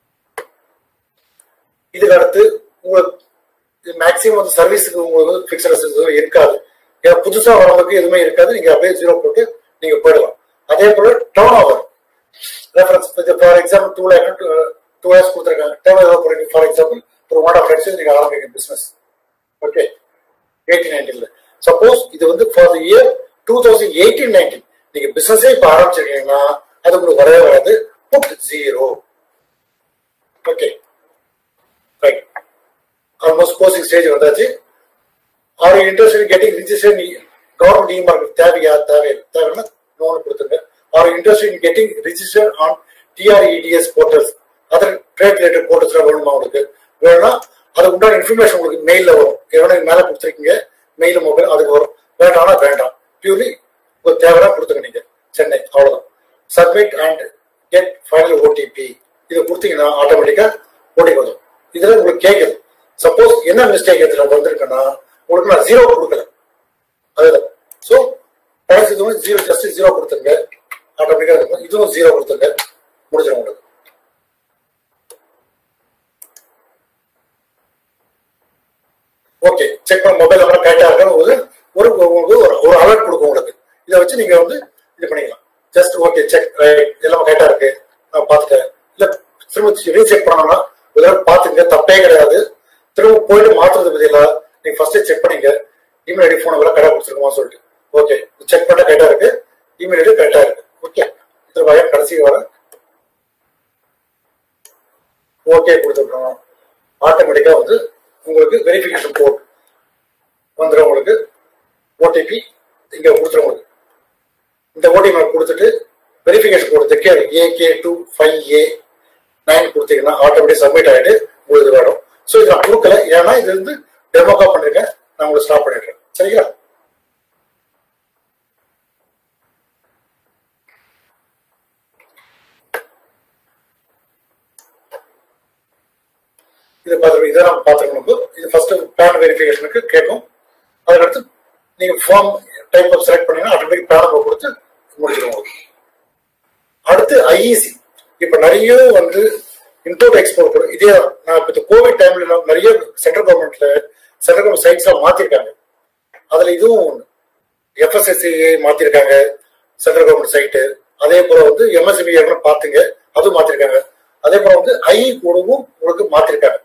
S2: இதுக்கு அடுத்து உங்களுக்கு மேக்ஸிமம் வந்து சர்வீஸுக்கு உங்களுக்கு பிக்சர் எதுவும் இருக்காது ஏன்னா புதுசா வரவங்களுக்கு எதுவுமே இருக்காது நீங்க அப்படியே ஜீரோ போட்டு நீங்க போயிடலாம் அதே போல turnover reference for example two lakh two years கொடுத்துருக்காங்க டர்ன் ஓவர் போறீங்க ஃபார் எக்ஸாம்பிள் ஒரு ஒன் ஆஃப் லட்சம் நீங்க ஆரம்பிங்க பிசினஸ் ஓகே எயிட்டீன் நைன்டீன்ல சப்போஸ் இது வந்து for the year two thousand eighteen nineteen நீங்க பிசினஸே இப்ப ஆரம்பிச்சிருக்கீங்கன்னா அது உங்களுக்கு வரவே வராது put zero okay right almost closing stage வந்தாச்சு or interest getting register government e market தேவையா தேவையில்லை தேவைன்னா லோன் கொடுத்துருங்க or interest in getting register on TREDS portals other trade related போர்ட்டல்ஸ்லாம் வேணுமா உங்களுக்கு வேணும்னா அதுக்கு உண்டான இன்ஃபர்மேஷன் உங்களுக்கு மெயிலில் வரும் எவ்வளோ மேலே கொடுத்துருக்கீங்க மெயில் மொபைல் அதுக்கு வரும் வேண்டாம்னா வேண்டாம் பியூர்லி உங்களுக்கு தேவையா கொடுத்துங்க நீங்க சென்னை அவ்வளோதான் submit and get final OTP இதை கொடுத்தீங்கன்னா ஆட்டோமேட்டிக்கா ஓடிபி வரும் இதுல உங்களுக்கு கேட்குது சப்போஸ் என்ன மிஸ்டேக் இதுல வந்திருக்குன்னா உங்களுக்கு நான் ஜீரோ கொடுக்கல அதுதான் ஸோ பழசு இதுவும் ஜீரோ ஜஸ்ட் ஜீரோ கொடுத்துருங்க ஆட்டோமேட்டிக்கா இருக்கும் இதுவும் ஜீரோ கொடுத்துருங்க முடிஞ்சிடும் உங்களுக்கு ஓகே செக் பண்ண மொபைல் நம்பர் கரெக்டா இருக்கான்னு ஒரு ஒரு உங்களுக்கு ஒரு ஒரு அலர்ட் கொடுக்கும் உங்களுக்கு இதை வச்சு நீங்க வந்து இது பண்ணிக்கலாம் ஜஸ்ட் ஓகே செக் ரைட் எல்லாமே கரெக்டா இருக்கு நான் பார்த்துட்டேன் இல்ல திரும்ப ரீசெக் பண்ணணும்னா ஒரு தடவை பார்த்துங்க தப்பே கிடையாது திரும்ப போயிட்டு மாத்துறது பதிலா நீங்க ஃபர்ஸ்ட் செக் பண்ணீங்க இமெயில் ஐடி ஃபோன் எல்லாம் கரெக்டாக கொடுத்துருக்குமா சொல்லிட்டு ஓகே செக் பண்ண கரெக்டா இருக்கு இமெயில் ஐடி கரெக்டா இருக்கு ஓகே திரும்ப கடைசி வர ஓகே கொடுத்துருக்கோம் ஆட்டோமேட்டிக்கா வந்து உங்களுக்கு வெரிஃபிகேஷன் கோட் வந்துடும் உங்களுக்கு ஓடிபி இங்க கொடுத்துரும் உங்களுக்கு இந்த ஓடிபி கொடுத்துட்டு வெரிஃபிகேஷன் கோட் தைக்காது AK two five A nine கொடுத்தீங்கன்னா ஆட்டோமேட்டிக் சப்மிட் ஆகிட்டு உங்களுக்கு வேணும் ஸோ இது நான் கொடுக்கல ஏன்னா இது வந்து டெமோக்கா பண்ணிருக்கேன் நான் உங்களுக்கு ஸ்டாப் பண்ணிடுறேன் சரிங்களா இதை பார்த்து இதை நம்ம பார்த்துக்கணும் இது ஃபர்ஸ்ட் பேன் வெரிஃபிகேஷனுக்கு கேட்கும் அதுக்கடுத்து நீங்க ஃபார்ம் டைப் ஆஃப் செலக்ட் பண்ணீங்கன்னா ஆட்டோமேட்டிக் பேன் நம்பர் கொடுத்து முடிச்சிடும் உங்களுக்கு அடுத்து ஐஇசி இப்ப நிறைய வந்து இம்போர்ட் எக்ஸ்போர்ட் கூட இதே தான். நான் இப்போ இந்த கோவிட் டைம்ல நிறைய சென்ட்ரல் கவர்மெண்ட்ல சென்ட்ரல் கவர்மெண்ட் சைட்ஸ் எல்லாம் மாத்திருக்காங்க அதுல இதுவும் ஒண்ணு எஃப்எஸ்எஸ்சி மாத்திருக்காங்க சென்ட்ரல் கவர்மெண்ட் சைட்டு அதே போல வந்து எம்எஸ்பி பாத்துங்க அதுவும் மாத்திருக்காங்க அதே போல வந்து ஐ கூடவும் உங்களுக்கு மாத்திருக்காங்க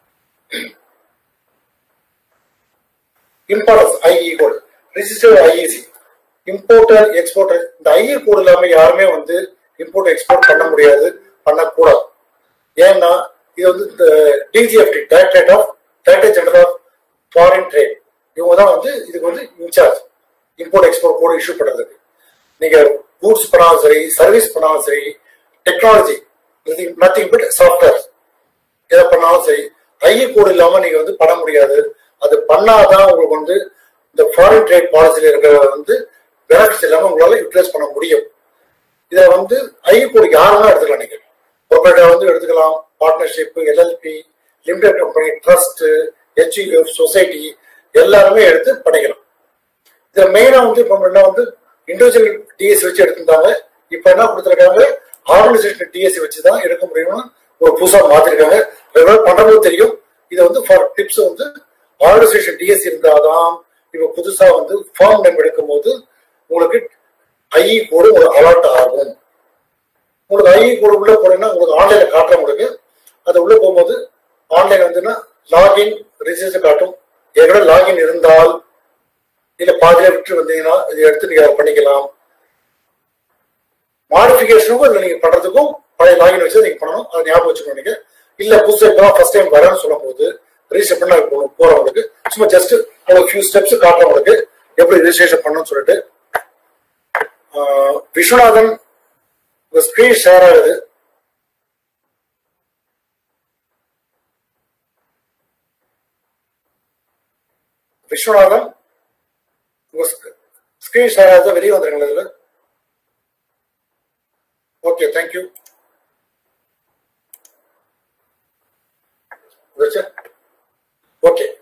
S2: importance IE code registered IEC importer exporter இந்த ஐஇ கோடு இல்லாம யாருமே வந்து இம்போர்ட் எக்ஸ்போர்ட் பண்ண முடியாது பண்ணக்கூடாது ஏன்னா இது வந்து DGFT directorate of director general of foreign trade இவங்க தான் வந்து இதுக்கு வந்து incharge import export code issue பண்றதுக்கு நீங்க கூட்ஸ் பண்ணாலும் சரி சர்வீஸ் பண்ணாலும் சரி டெக்னாலஜி நத்திங் பட் சாஃப்ட்வேர் எதை பண்ணாலும் சரி ஐஏ கோடு இல்லாம நீங்க வந்து பண்ண முடியாது அது பண்ணாதான் உங்களுக்கு வந்து இந்த ஃபாரின் ட்ரேட் பாலிசியில் இருக்கிற வந்து பெனிஃபிட்ஸ் இல்லாம உங்களால யூட்டிலைஸ் பண்ண முடியும் இதை வந்து ஐஏ கோடு யாரெல்லாம் எடுத்துக்கலாம் நீங்க corporate வந்து எடுத்துக்கலாம் partnership LLP limited company trust HEF society எல்லாருமே எடுத்து பண்ணிக்கலாம் இதுல மெயினா வந்து இப்போ என்ன வந்து இண்டிவிஜுவல் டிஎஸ் வச்சு எடுத்திருந்தாங்க இப்போ என்ன கொடுத்துருக்காங்க ஆர்கனைசேஷன் டிஎஸ் வச்சு தான் எடுக்க முடியும்னு ஒரு புதுசா மாத்திருக்காங்க ரெகுலர் பண்றது தெரியும் இதை வந்து ஃபார் டிப்ஸ் வந்து ஆர்கனைசேஷன் டிஎஸ் இருந்தாதான் இப்போ புதுசா வந்து ஃபார்ம் நேம் எடுக்கும் போது உங்களுக்கு ஐஇ கோடு உங்களுக்கு அலாட் ஆகும் உங்களுக்கு ஐஇ கோடு உள்ள போனீங்கன்னா உங்களுக்கு ஆன்லைன்ல காட்டுற உங்களுக்கு அது உள்ள போகும்போது ஆன்லைன் வந்துன்னா லாகின் ரிஜிஸ்டர் காட்டும் ஏற்கனவே லாகின் இருந்தால் இல்ல பாதியில விட்டு வந்தீங்கன்னா இதை எடுத்து நீங்க பண்ணிக்கலாம் மாடிஃபிகேஷனுக்கும் இதுல நீங்க பண்றதுக்கும் பழைய லாகின் வச்சு நீங்க பண்ணணும் அதை ஞாபகம் வச்சுக்கணும் நீங்க இல்ல புதுசா இப்போ ஃபர்ஸ்ட் டைம் வரேன்னு சொல்லும் போது ரிஜிஸ்டர் பண்ண போகணும் போறவங்களுக்கு சும்மா ஜஸ்ட் உங்களுக்கு ஃபியூ ஸ்டெப்ஸ் காட்டுறவங்களுக்கு எப்படி ரிஜிஸ்ட்ரேஷன் பண்ணணும்னு சொல்லிட்டு ஆஹ் விஸ்வநாதன் ஸ்கிரீன் ஷேர் ஆகுது விஸ்வநாதன் உங்க ஸ்கிரீன் ஷேர் ஆகுது வெளியே வந்துருங்களா இதுல ஓகே தேங்க்யூ ஓகே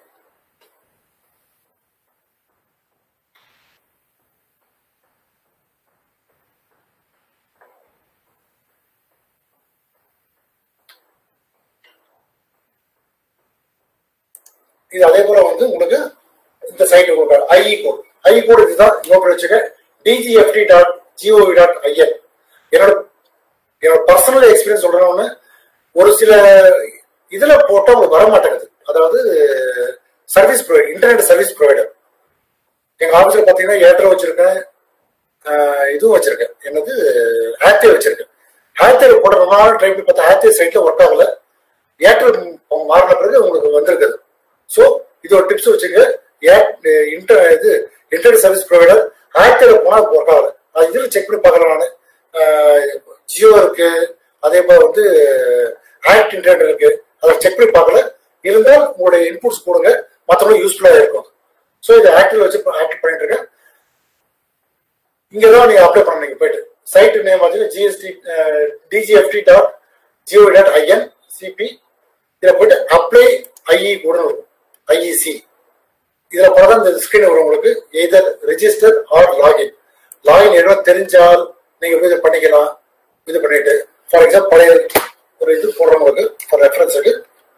S2: இது அதே போல வந்து உங்களுக்கு இந்த சைட் உங்களுக்கு ஐஇ கோட் ஐஇ கோட் இதுதான் நோட் வச்சுக்க DGFT dot gov dot IN என்னோட என்னோட பர்சனல் எக்ஸ்பீரியன்ஸ் சொல்றேன்னு ஒரு சில இதுல போட்டா உங்களுக்கு வர மாட்டேங்குது அதாவது service provider internet service provider எங்க ஆஃபீஸ்ல பாத்தீங்கன்னா ஏர்டெல் வச்சிருக்கேன் ஆஹ் இதுவும் வச்சிருக்கேன் என்னது ஹேத்தே வச்சிருக்கேன் ஹேத்தேல போட ரொம்ப நாள் ட்ரை பண்ணி பார்த்தா ஹேத்தே சைட்ல ஒர்க் ஆகல ஏர்டெல் மாறின பிறகு உங்களுக்கு வந்திருக்குது ஸோ இது ஒரு டிப்ஸ் வச்சுங்க இன்டர் இது இன்டர்நெட் சர்வீஸ் ப்ரொவைடர் ஹேத்தேல போனா ஒர்க் ஆகல அது இதுல செக் பண்ணி பார்க்கலாம் நான் ஜியோ இருக்கு அதே போல வந்து ஆக்ட் இன்டர்நெட் இருக்கு அதை செக் பண்ணி பார்க்கல இருந்தால் உங்களுடைய இன்புட்ஸ் கொடுங்க மற்றபடி யூஸ்ஃபுல்லா இருக்கும் ஸோ இதை ஆக்டிவ் வச்சு ஆக்டிவ் பண்ணிட்டு இருக்கேன் இங்க தான் நீங்க அப்ளை பண்ணீங்க போயிட்டு சைட் நேம் பார்த்தீங்கன்னா GST DGFT dot GO dot IN CB இதில் போயிட்டு அப்ளை ஐஇ கூட இருக்கும் ஐஇசி இதில் பார்த்தா இந்த ஸ்கிரீன் வரும் உங்களுக்கு either register or login login என்ன தெரிஞ்சால் நீங்க போய் இதை பண்ணிக்கலாம் இது பண்ணிட்டு ஃபார் எக்ஸாம்பிள் பழைய ஒரு இது போடுறவங்களுக்கு ஃபார் ரெஃபரன்ஸுக்கு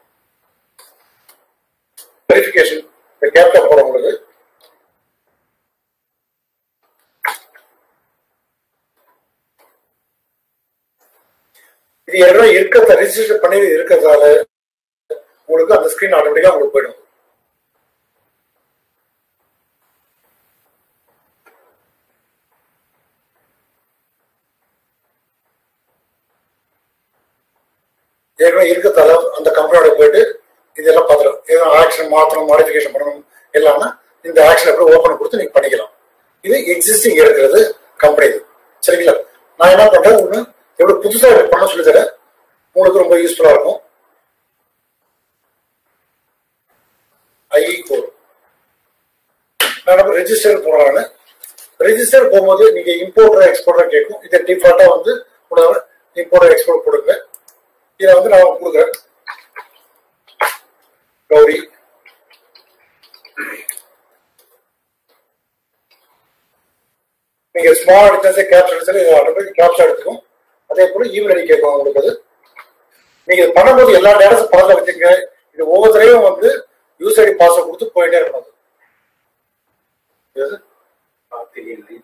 S2: வெரிஃபிகேஷன் கேப்டா போடுறவங்களுக்கு இது ஏற்கனவே இருக்கிறத ரிஜிஸ்டர் பண்ணி இருக்கிறதால உங்களுக்கு அந்த ஸ்கிரீன் ஆட்டோமேட்டிக்கா உங்களுக்கு போயிடும் ஏற்கனவே இருக்கிறதால அந்த கம்பெனியோட போயிட்டு இதெல்லாம் பார்த்துடும் எதுவும் ஆக்ஷன் மாற்றணும் மாடிஃபிகேஷன் பண்ணணும் எல்லாமே இந்த ஆக்ஷன் எப்படி ஓப்பன் கொடுத்து நீங்க பண்ணிக்கலாம் இது எக்ஸிஸ்டிங் இருக்கிறது கம்பெனி இது சரிங்களா நான் என்ன பண்றேன் ஒன்று எப்படி புதுசா இப்படி பண்ண சொல்லி தரேன் உங்களுக்கு ரொம்ப யூஸ்ஃபுல்லா இருக்கும் ஐஇ கோட் நான் ரெஜிஸ்டர் போறாங்க ரெஜிஸ்டர் போகும்போது நீங்க இம்போர்ட்டர் எக்ஸ்போர்ட்டர் கேட்கும் இதை டிஃபால்ட்டா வந்து இம்போர்ட்டர் எக்ஸ்போர்ட் கொடுங்க இதை வந்து நான் கொடுக்குறேன் கௌரி நீங்க ஸ்மால் எடுத்தாலே கேப்சர் எடுத்தாலே ஆட்டோமேட்டிக் கேப்சர் எடுத்துக்கும் அதே போல இமெயில் ஐடி கேட்கும் உங்களுக்கு அது நீங்க இது பண்ணும்போது எல்லா டேட்டாஸும் பக்கத்துல வச்சுங்க இது ஒவ்வொருத்தரையும் வந்து யூஸ் ஐடி பாஸ்வேர்ட் கொடுத்து போயிட்டே இருக்கணும் எது?
S3: தெரியல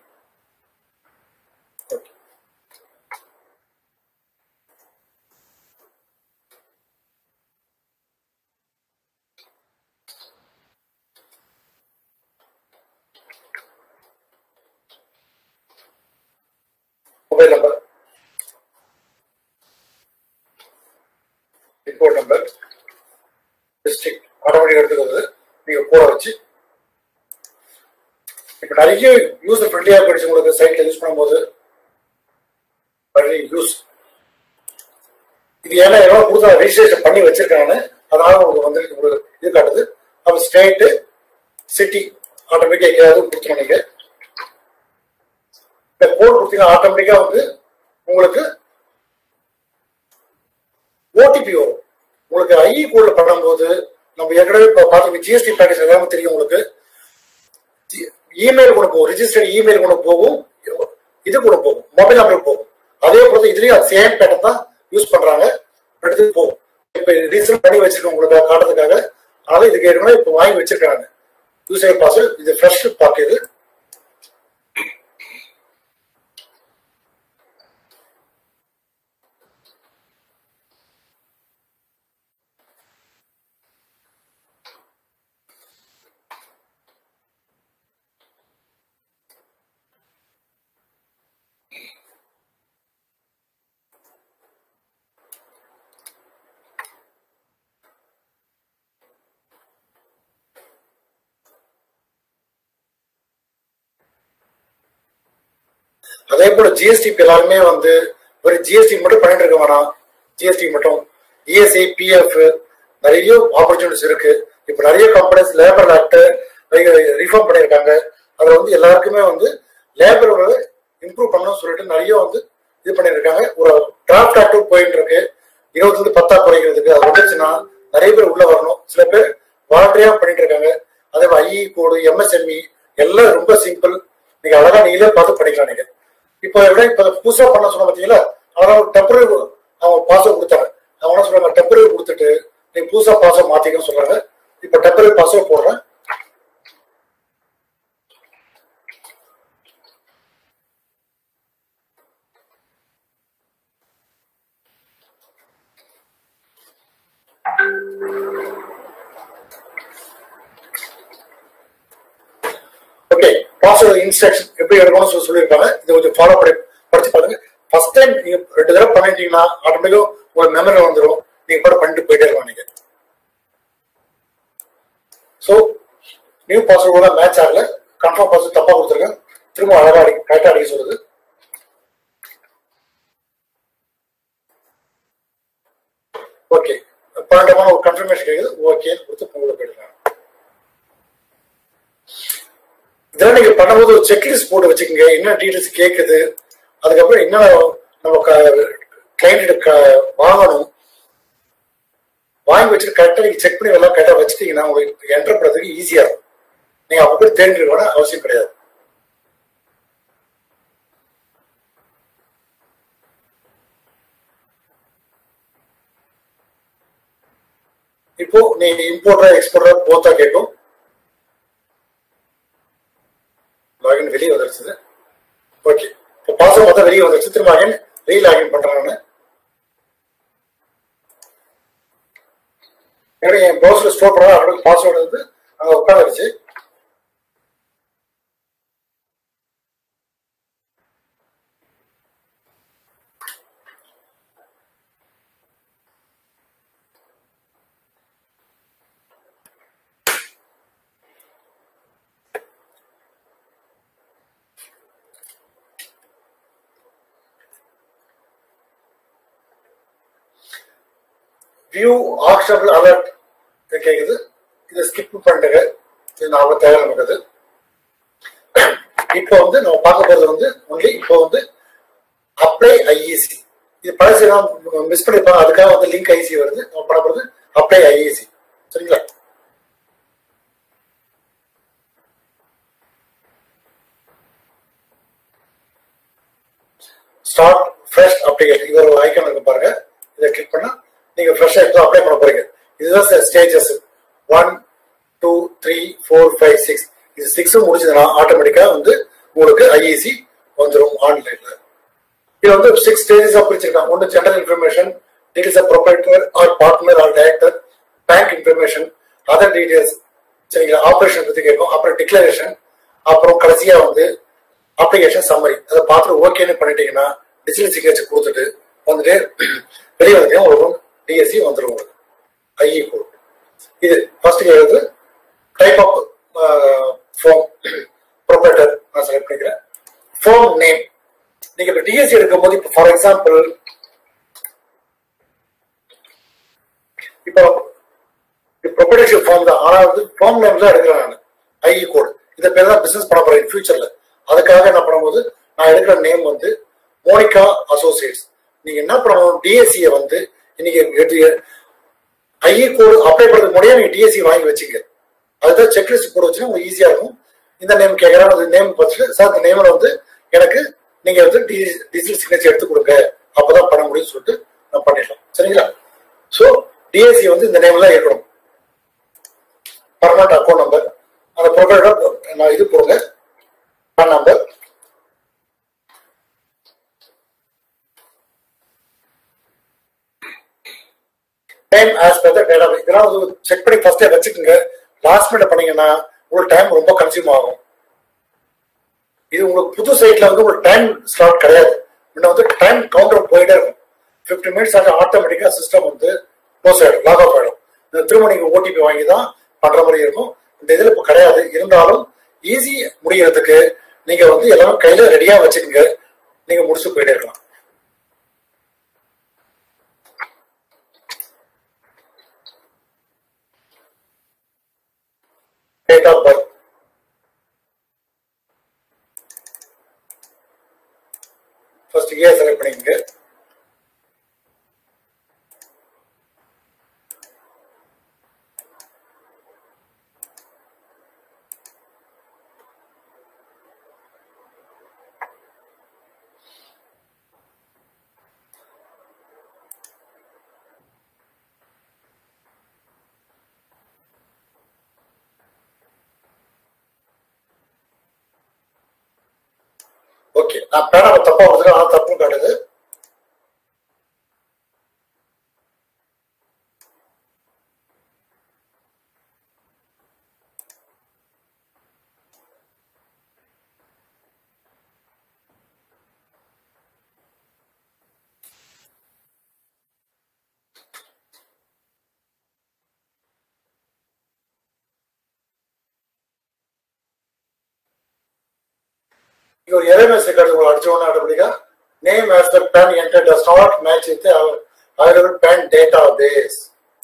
S2: mobile number report number district automatic எடுத்துக்கிறது நீங்க போட வச்சு இப்ப நிறைய யூசர் ஃப்ரெண்ட்லியா போயிடுச்சு உங்களுக்கு சைட்ல யூஸ் பண்ணும்போது நிறைய யூஸ் இது ஏன்னா எவ்வளவு புதுசா ரெஜிஸ்ட்ரேஷன் பண்ணி வச்சிருக்காங்க அதனால உங்களுக்கு வந்து உங்களுக்கு இது காட்டுது அப்ப ஸ்டேட்டு சிட்டி ஆட்டோமேட்டிக்கா எங்கேயாவது கொடுத்துருவோம் நீங்க இந்த கோட் கொடுத்தீங்கன்னா ஆட்டோமேட்டிக்கா வந்து உங்களுக்கு ஓடிபி வரும் உங்களுக்கு ஐஇ கோட்ல பண்ணும்போது நம்ம ஏற்கனவே இப்போ பார்த்து ஜிஎஸ்டி பேக்கேஜ் எல்லாமே தெரியும் உங்களுக்கு இமெயில் கூட போகும் ரிஜிஸ்டர்ட் இமெயில் கூட போகும் இது கூட போகும் மொபைல் நம்பர் போகும் அதே போல இதுலயும் சேம் பேட்டர்ன் தான் யூஸ் பண்றாங்க எடுத்து போகும் இப்ப ரீசன் பண்ணி வச்சிருக்கோம் உங்களுக்கு காட்டுறதுக்காக அதனால இதுக்கு ஏற்கனவே இப்போ வாங்கி வச்சிருக்காங்க யூசர் பாஸ் இது ஃப்ரெஷ் பாக்கு இது அதே போல ஜிஎஸ்டி எல்லாருமே வந்து ஒரு ஜிஎஸ்டி மட்டும் பண்ணிட்டு இருக்க வேணாம் ஜிஎஸ்டி மட்டும் இஎஸ்ஐ பிஎஃப் நிறைய ஆப்பர்ச்சுனிட்டிஸ் இருக்கு இப்ப நிறைய கம்பெனிஸ் லேபர் ஆக்ட் ரிஃபார்ம் பண்ணியிருக்காங்க அதுல வந்து எல்லாருக்குமே வந்து லேபர் இம்ப்ரூவ் பண்ணணும்னு சொல்லிட்டு நிறைய வந்து இது பண்ணியிருக்காங்க ஒரு டிராஃப்ட் ஆக்டும் போயிட்டு இருக்கு இருபத்தஞ்சு பத்தா குறைக்கிறதுக்கு அது வந்துச்சுன்னா நிறைய பேர் உள்ள வரணும் சில பேர் வாலண்டரியா பண்ணிட்டு இருக்காங்க அதே ஐஇ கோடு எம்எஸ்எம்இ எல்லாம் ரொம்ப சிம்பிள் நீங்க அழகா நீங்களே பார்த்து படிக்கலாம் நீங்க இப்போ எப்படி இப்ப புதுசா பண்ண சொன்ன பாத்தீங்களா அதனால ஒரு டெம்பரரி அவங்க பாஸ்வேர்ட் கொடுத்தாங்க அவங்க என்ன சொல்றாங்க டெம்பரரி கொடுத்துட்டு நீங்க புதுசா பாஸ்வேர்ட் மாத்திக்கன்னு சொல்றாங்க இப்ப டெம்பரரி பாஸ்வேர்ட் போடுறேன் ஓகே பாஸ்வேர்டு இன்ஸ்ட்ரக்ஷன் எப்படி எடுக்கணும்னு சொல்லி சொல்லியிருக்காங்க இதை கொஞ்சம் ஃபாலோ பண்ணி படிச்சு பாருங்க ஃபர்ஸ்ட் டைம் நீங்க ரெண்டு தடவை பண்ணிட்டீங்கன்னா ஆட்டோமேட்டிக்கா உங்களுக்கு மெமரியில் வந்துடும் நீங்க கூட பண்ணிட்டு போயிட்டே இருக்கலாம் நீங்க ஸோ நியூ பாஸ்வேர்டு கூட மேட்ச் ஆகல கன்ஃபார்ம் பாஸ்வேர்டு தப்பா கொடுத்துருக்கேன் திரும்ப அழகா அடி கரெக்டா அடிக்க சொல்லுது ஓகே பன்னெண்டமான ஒரு கன்ஃபர்மேஷன் கேட்குது ஓகேன்னு கொடுத்து உங்களுக்கு போயிடலாம் இதெல்லாம் நீங்க பண்ணும்போது ஒரு செக்லிஸ்ட் போட்டு வச்சுக்கோங்க என்ன டீடைல்ஸ் கேட்குது அதுக்கப்புறம் என்ன நம்ம கிளைண்ட் வாங்கணும் வாங்கி வச்சுட்டு கரெக்டாக நீங்க செக் பண்ணி எல்லாம் கரெக்டாக வச்சுட்டீங்கன்னா உங்களுக்கு என்டர் பண்ணுறதுக்கு ஈஸியா இருக்கும் நீங்க அப்போ போய் தேடிட்டு அவசியம் கிடையாது இப்போ நீங்க இம்போர்ட்டரா எக்ஸ்போர்ட்டரா போத்தா கேட்கும் லாகின் வெளியே வந்துருச்சு ஓகே இப்போ பாஸ்வேர்ட் மொத்தம் வெளியே வந்துருச்சு திரும்ப அகைன் ரீ லாகின் பண்றேன் நான் ஏன்னா என் ப்ரௌசர் ஸ்டோர் பண்ண அவங்களுக்கு பாஸ்வேர்டு வந்து அங்கே உட்காந்துருச்சு வியூ ஆக்ஷனபிள் அலர்ட் கேக்குது இதை ஸ்கிப் பண்ணுங்க இது நாம தேவை நமக்கு இப்போ வந்து நம்ம பார்க்க போறது வந்து ஒன்லி இப்போ வந்து அப்ளை ஐஇசி இது பழசு மிஸ் பண்ணிருப்பாங்க அதுக்காக வந்து லிங்க் ஐசி வருது நம்ம பண்ண போறது அப்ளை ஐஇசி சரிங்களா ஸ்டார்ட் ஃப்ரெஷ் அப்ளிகேஷன் இது ஒரு ஐக்கான் இருக்கு பாருங்க இதை கிளிக் பண்ணா நீங்க ஃப்ரெஷ்ஷா இப்போ அப்ளை பண்ண போறீங்க இதுதான் stages one two three four five six இது சிக்ஸும் முடிஞ்சதுன்னா ஆட்டோமேட்டிக்கா வந்து உங்களுக்கு ஐஇசி வந்துடும் ஆன்லைன்ல இது வந்து சிக்ஸ் ஸ்டேஜஸ் பிரிச்சிருக்காங்க ஒன்று general information details of proprietor or partner or director bank information other details சரிங்களா ஆப்ரேஷன் பத்தி கேட்கும் அப்புறம் டிக்ளரேஷன் அப்புறம் கடைசியா வந்து அப்ளிகேஷன் சம்மரி அதை பார்த்துட்டு ஓகேன்னு பண்ணிட்டீங்கன்னா டிஜிட்டல் சிக்னேச்சர் கொடுத்துட்டு வந்துட்டு வெளியே வந்து உங்களுக்கு டிஎஸ்சி வந்துடும் உங்களுக்கு ஐஇ கோட் இது ஃபர்ஸ்ட் எழுது டைப் ஆஃப் ஃபார்ம் ப்ரொபரேட்டர் நான் செலக்ட் பண்ணிக்கிறேன் ஃபார்ம் நேம் நீங்க இப்ப டிஎஸ்சி எடுக்கும் போது இப்போ ஃபார் எக்ஸாம்பிள் இப்போ ப்ரொபரேட்டர் ஃபார்ம் தான் ஆனா வந்து ஃபார்ம் நேம் தான் எடுக்கிறேன் நான் ஐஇ கோட் இதை பேர் தான் பிசினஸ் பண்ண போறேன் ஃபியூச்சர்ல அதுக்காக என்ன பண்ணும்போது நான் எடுக்கிற நேம் வந்து மோனிகா அசோசியேட்ஸ் நீங்க என்ன பண்ணணும் டிஎஸ்சியை வந்து இன்னைக்கு ஐஇ கோடு அப்ளை பண்ணுறதுக்கு முன்னாடியே நீங்க டிஎஸ்சி வாங்கி வச்சுங்க அதுதான் செக்லிஸ்ட் போட வச்சுன்னா உங்களுக்கு ஈஸியா இருக்கும் இந்த நேம் கேட்கறேன் அந்த நேம் பார்த்துட்டு சார் இந்த நேம்ல வந்து எனக்கு நீங்க வந்து டிஜிட்டல் சிக்னேச்சர் எடுத்து கொடுங்க அப்பதான் பண்ண முடியும்னு சொல்லிட்டு நான் பண்ணிடலாம் சரிங்களா ஸோ டிஎஸ்சி வந்து இந்த நேம்ல தான் இருக்கணும் பர்மனண்ட் அக்கௌண்ட் நம்பர் அந்த ப்ரொஃபைலோட நான் இது போடுங்க PAN number time as per the data இதெல்லாம் வந்து செக் பண்ணி ஃபர்ஸ்டே வச்சுக்கோங்க லாஸ்ட் மினிட் பண்ணீங்கன்னா உங்களுக்கு டைம் ரொம்ப கன்சியூம் ஆகும் இது உங்களுக்கு புது சைட்ல வந்து உங்களுக்கு டைம் ஸ்லாட் கிடையாது முன்ன வந்து டைம் கவுண்டர் போயிட்டே இருக்கும் ஃபிஃப்டி மினிட்ஸ் ஆக ஆட்டோமேட்டிக்கா சிஸ்டம் வந்து க்ளோஸ் ஆயிடும் லாக் ஆஃப் ஆயிடும் இந்த திரும்ப நீங்க ஓடிபி வாங்கி தான் பண்ற மாதிரி இருக்கும் இந்த இதுல இப்போ கிடையாது இருந்தாலும் ஈஸி முடியறதுக்கு நீங்க வந்து எல்லாமே கையில ரெடியா வச்சுக்கோங்க நீங்க முடிச்சு போயிட்டே இருக்கலாம் date of birth first year select பண்ணிக்கங்க ஓகே நான் பேனாவை தப்பா கொடுத்துருக்கேன் ஆனால் தப்பும் காட்டுது இங்க ஒரு எரர்னஸ் ரெக்கார்டு உங்களுக்கு அடிச்ச உடனே ஆட்டோமேட்டிக்கா name as the PAN enter does not match with available PAN database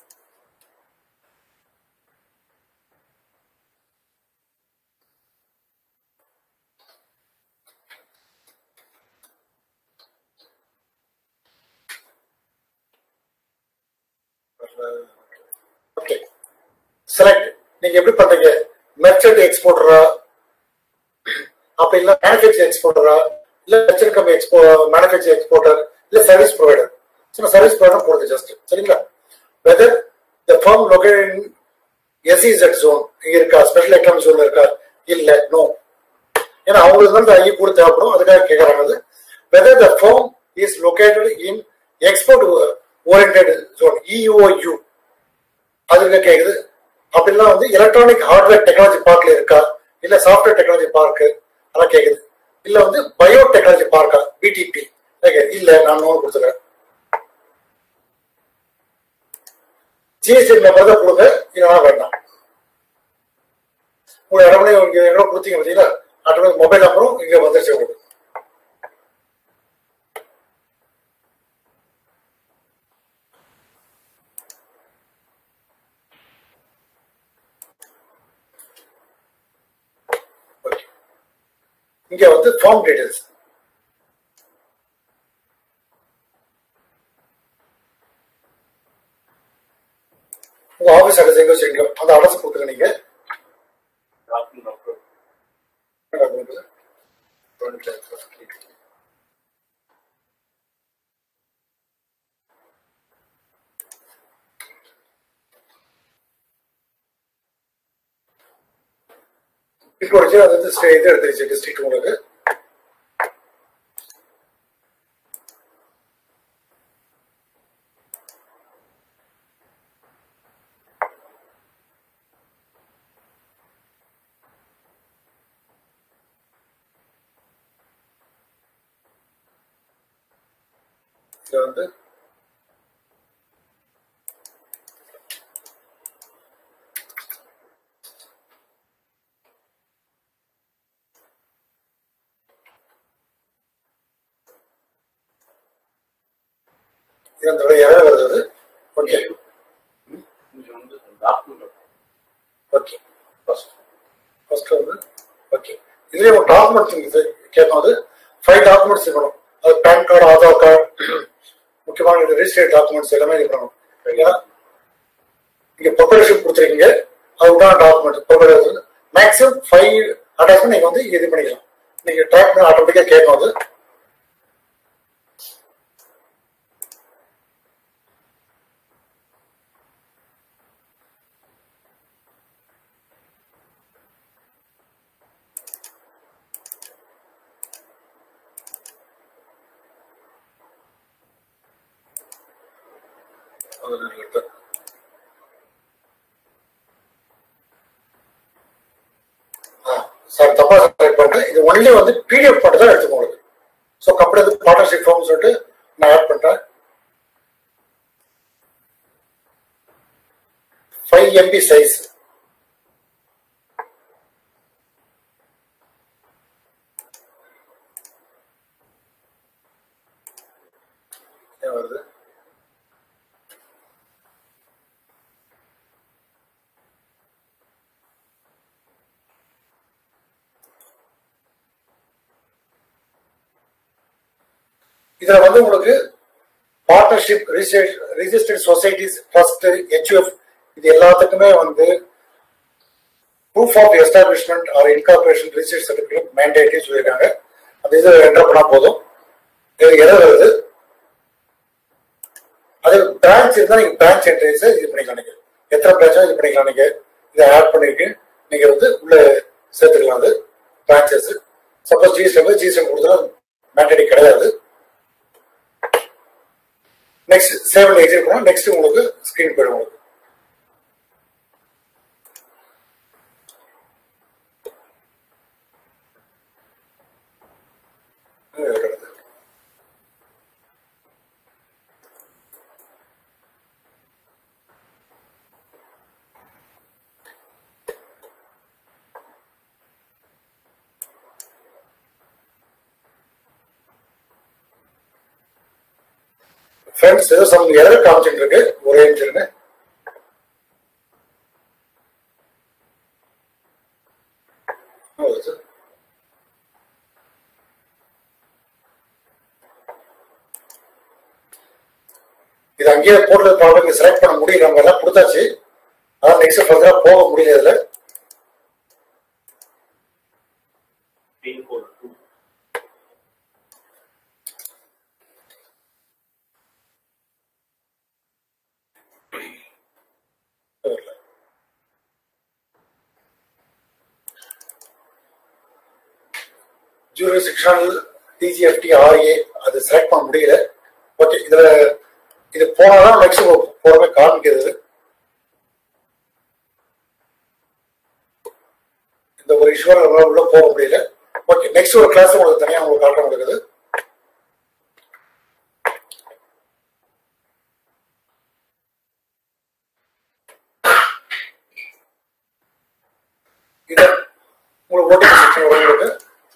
S2: okay select நீங்க எப்படி பண்றீங்க மெர்ச்சன்ட் எக்ஸ்போர்ட்டரா அப்படி இல்ல மேனுஃபேக்சர் எக்ஸ்போர்ட்டரா இல்ல merchant company expo manufacture exporter இல்ல சர்வீஸ் ப்ரொவைடர் சின்ன சர்வீஸ் ப்ரொவைடர் போடுது ஜஸ்ட் சரிங்களா whether the form locate in SEZ zone இங்க இருக்கா ஸ்பெஷல் எக்கனாமிக் ஜோன்ல இருக்கா இல்ல நோ ஏன்னா அவங்களுக்கு வந்து ஐ கூட தேவைப்படும் அதுக்காக கேட்கறாங்க அது whether the form is located in export oriented zone EOU அதுக்கு கேக்குது அப்படிலாம் வந்து எலக்ட்ரானிக் ஹார்ட்வேர் டெக்னாலஜி பார்க்ல இருக்கா இல்ல சாஃப்ட்வேர் டெக்னாலஜி பார்க் அதான் கேக்குது இல்ல வந்து பயோ டெக்னாலஜி பார்க்கா பிடிபி இல்ல நான் நோன் கொடுத்துக்கிறேன் ஜிஎஸ்டி நம்பர் தான் கொடுங்க இல்லைனா வேண்டாம் உங்க இடமே இங்க எவ்வளோ கொடுத்தீங்க பார்த்தீங்களா ஆட்டோமேட்டிக் மொபைல் நம்பரும் இங்க வந்துருச்சு உங்களுக்கு Okay. இங்க வந்து ஃபார்ம் டீடைல்ஸ் உங்க ஆபீஸ் அட்ரஸ் எங்க வச்சிருக்கீங்க அந்த அட்ரஸ் கொடுத்துருங்க நீங்க இப்போ வச்சு அது வந்து ஸ்டே- இது எடுத்துருச்சு டிஸ்ட்ரிக்ட் உங்களுக்கு இது வந்து இது அந்த எரர் வருது ஓகே
S3: இங்க வந்து டாக்குமெண்ட்
S2: ஓகே ஃபர்ஸ்ட் ஃபர்ஸ்ட் வந்து ஓகே இதுலேயே ஒரு டாக்குமெண்ட்ஸ் இது கேட்கும் அது ஃபைவ் டாக்குமெண்ட்ஸ் இருக்கணும் அது பேன் கார்டு ஆதார் கார்டு முக்கியமான ரெஜிஸ்டர்ட் டாக்குமெண்ட்ஸ் எல்லாமே இது பண்ணணும் ஏன்னா இங்கே ப்ரொபரேஷன் கொடுத்துருக்கீங்க அது உண்டான document preparation maximum five attachment நீங்கள் வந்து இது பண்ணிக்கலாம் நீங்கள் ட்ராக் பண்ணி ஆட்டோமேட்டிக்காக கேட்கும் அது அது இருக்கு. சார் தப்பா செலக்ட் பண்ணிட்டேன் இது ஒன்லி வந்து பிடிஎஃப் மட்டும் தான் எடுத்துக்கோ உங்களுக்கு ஸோ கம்பெனி வந்து பார்ட்னர்ஷிப் ஃபார்ம் சொல்லிட்டு நான் ஆட் பண்ணிட்டேன் ஃபைவ் எம்பி சைஸ் வருது இதுல வந்து உங்களுக்கு partnership registered societies first HF இது எல்லாத்துக்குமே வந்து proof of establishment or incorporation register certificate mandatory சொல்லியிருக்காங்க அந்த இது என்டர் பண்ணா போதும் இது எரர் வருது அது பிரான்ச் இருந்தா நீங்க பிரான்ச் என்ட்ரிஸ் இது பண்ணிக்கலாம் நீங்க எத்தனை பிரான்ச்சோ இது பண்ணிக்கலாம் நீங்க இதை ஆட் பண்ணிருக்கு நீங்க வந்து உள்ள சேர்த்துக்கலாம் அது பிரான்ச்சஸ் சப்போஸ் ஜிஎஸ்டி ஜிஎஸ்டி கொடுத்தா மேண்டேட்டரி கிடையாது நெக்ஸ்ட் சேவ் எக்ஸிட் பண்ணா நெக்ஸ்ட் உங்களுக்கு ஸ்கிரீன் போயிடும் உங்களுக்கு இது கிடக்குது. ஃப்ரெண்ட்ஸ் ஏதோ சம் எரர் காமிச்சிட்டு இருக்கு ஒரே நிமிஷம் இது அங்கேயே போடுறது ப்ராப்ளம் செலக்ட் பண்ண முடியல நம்ம எல்லாம் கொடுத்தாச்சு அதான் நெக்ஸ்ட் ஃபர்தரா போக முடியல இதுல
S3: pin code to
S2: jurisdictional DGFT RA அது செலக்ட் பண்ண முடியல ஓகே இதுல இது போனாதான் நெக்ஸ்ட் போறமே காமிக்கிறது இந்த ஒரு இஷ்யூல நம்மளால உள்ள போக முடியல ஓகே நெக்ஸ்ட் ஒரு கிளாஸ் உங்களுக்கு தனியா உங்களுக்கு காட்ட முடியுது இது உங்களுக்கு ஓட்டிங் செக்ஷன் வரும் உங்களுக்கு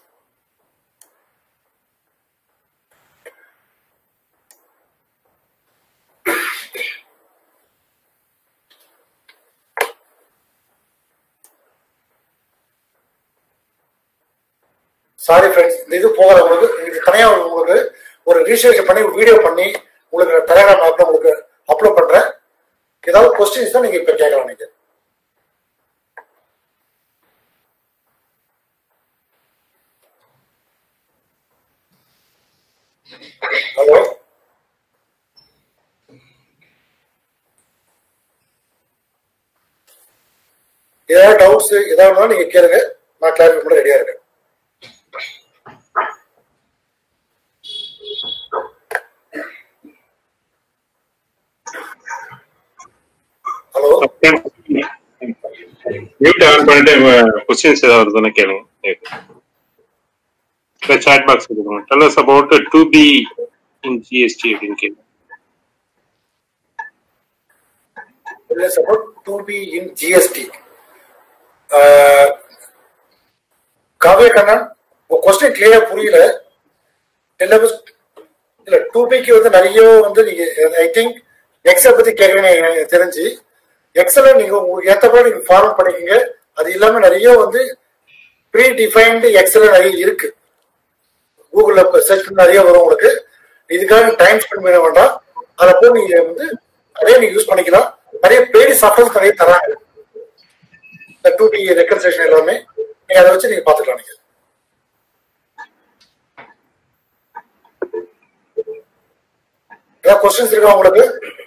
S2: சாரி ஃப்ரெண்ட்ஸ் இந்த இது போகிற உங்களுக்கு இது தனியாக உங்களுக்கு ஒரு ரீசர்ச் பண்ணி வீடியோ பண்ணி உங்களுக்கு டெலகிராம் ஆப்ல உங்களுக்கு அப்லோட் பண்றேன் ஏதாவது கொஸ்டின்ஸ் தான் நீங்க இப்ப கேட்கலாம் நீங்க ஹலோ ஏதாவது டவுட்ஸ் ஏதாவது நீங்க கேளுங்க நான் கிளாரிஃபை பண்ண ரெடியா இருக்கேன் ஹலோ
S1: மியூட் ஆன் பண்ணிட்டு கொஸ்டின்ஸ் ஏதாவது வருதுன்னு கேளுங்க இல்லை சாட் பாக்ஸ் இருக்குங்க tell us about to be in GST அப்படின்னு கேளுங்க
S2: is about to be in GST. காவிய கண்ணன் உங்க கொஸ்டின் கிளியரா புரியல எல்லாமே இல்ல டூ பிக்கு வந்து நிறைய வந்து நீங்க ஐ திங்க் எக்ஸல் பத்தி கேட்கறேன்னு எனக்கு தெரிஞ்சு எக்ஸல நீங்க உங்களுக்கு ஏத்தப்பட நீங்க ஃபார்ம் பண்ணிக்கங்க அது இல்லாம நிறைய வந்து ப்ரீ டிஃபைன்டு எக்ஸல் நிறைய இருக்கு கூகுள்ல சர்ச் பண்ணி நிறைய வரும் உங்களுக்கு இதுக்காக டைம் ஸ்பெண்ட் பண்ண வேண்டாம் அதை போய் நீங்க வந்து அதே நீங்க யூஸ் பண்ணிக்கலாம் நிறைய பெய்டு சாஃப்ட்வேர்ஸ் நிறைய தராங்க இந்த டூ டி ரெக்கன்சேஷன் எல்லாமே நீங்க அதை வச்சு நீங்க பாத்துக்கலாம் நீங்க ஏதாவது கொஸ்டின்ஸ் இருக்கா உங்களுக்கு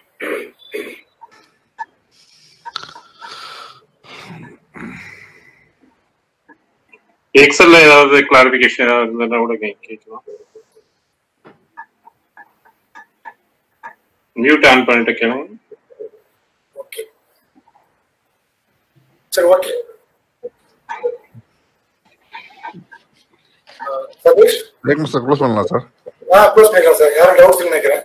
S1: எக்ஸல்ல ஏதாவது கிளாரிபிகேஷன் ஏதாவது இருந்ததுன்னா கூட கே- கேட்கலாம் மியூட் ஆன் பண்ணிட்டு கேளுங்க
S2: ஓகே சரி okay Satish
S4: break sir close பண்ணலாம் சார்
S2: ஆ க்ளோஸ் பண்ணிக்கலாம் சார் யாரும் டவுட்ஸ் நினைக்கிறேன்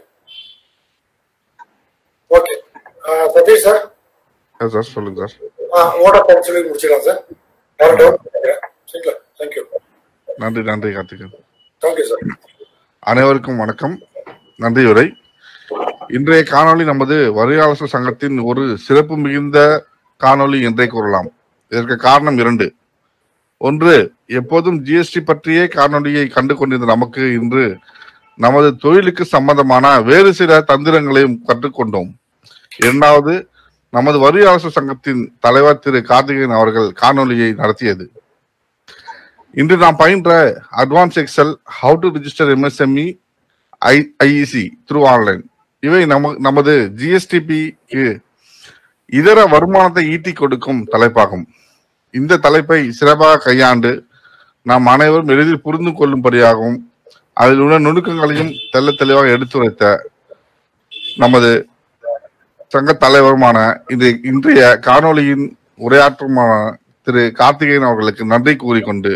S2: okay Satish sir
S4: yes sir சொல்லுங்க சார்
S2: ஆ ஓட பவுன் சொல்லி முடிச்சிடலாம் சார் யாரும் டவுட் நினைக்கிறேன் சரிங்களா தேங்க்யூ
S4: நன்றி நன்றி கார்த்திகன்
S2: தேங்க்யூ சார்
S4: அனைவருக்கும் வணக்கம் நன்றி உரை இன்றைய காணொளி நமது வரியாளர் சங்கத்தின் ஒரு சிறப்பு மிகுந்த காணொளி என்றே கூறலாம் இதற்கு காரணம் இரண்டு ஒன்று எப்போதும் ஜிஎஸ்டி பற்றியே காணொளியை கண்டு கொண்டிருந்த நமக்கு இன்று நமது தொழிலுக்கு சம்பந்தமான வேறு சில தந்திரங்களையும் கற்றுக்கொண்டோம் இரண்டாவது நமது வரியாளர் சங்கத்தின் தலைவர் திரு கார்த்திகேயன் அவர்கள் காணொளியை நடத்தியது இன்று நாம் பயின்ற advance Excel how to register MSME I IEC through online இவை நம நமது ஜிஎஸ்டிபிக்கு இதர வருமானத்தை ஈட்டி கொடுக்கும் தலைப்பாகும் இந்த தலைப்பை சிறப்பாக கையாண்டு நாம் அனைவரும் எளிதில் புரிந்து கொள்ளும்படியாகவும் அதில் உள்ள நுணுக்கங்களையும் தெள்ள தெளிவாக எடுத்துரைத்த நமது சங்க தலைவருமான இந்த இன்றைய காணொளியின் உரையாற்றுமான திரு கார்த்திகேயன் அவர்களுக்கு நன்றி கூறிக்கொண்டு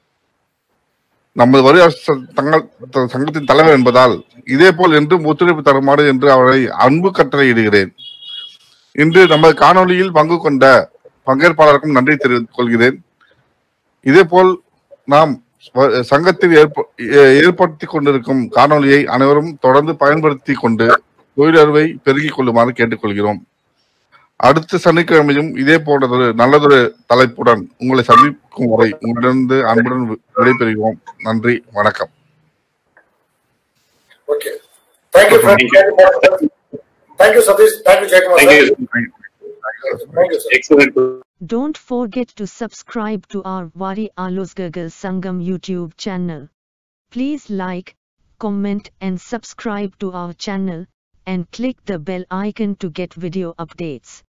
S4: நமது வருவாய் தங்கள் த- சங்கத்தின் தலைவர் என்பதால் இதே போல் என்றும் ஒத்துழைப்பு தருமாறு என்று அவரை அன்பு கட்டளையிடுகிறேன் இன்று நமது காணொளியில் பங்கு கொண்ட பங்கேற்பாளருக்கும் நன்றி தெரிவித்துக் கொள்கிறேன் இதே போல் நாம் வ- சங்கத்தில் ஏற்ப- ஏ- ஏற்படுத்திக் கொண்டிருக்கும் காணொளியை அனைவரும் தொடர்ந்து பயன்படுத்தி கொண்டு தொழிலறிவை பெருகிக் கொள்ளுமாறு கேட்டுக்கொள்கிறோம் அடுத்த சனிக்கிழமையும் இதே போன்றதொரு நல்லதொரு தலைப்புடன் உங்களை சந்திக்கும் வரை உங்களிடந்து அன்புடன் வி- விடைபெறுகிறோம் நன்றி வணக்கம்
S2: okay thank you thank you Satish thank you Jayakumar
S1: thank you
S2: sir thank you sir
S1: excellent
S5: Don't forget to subscribe to our Wari Alosgagal Sangam YouTube channel. Please like, comment and subscribe to our channel and click the bell icon to get video updates.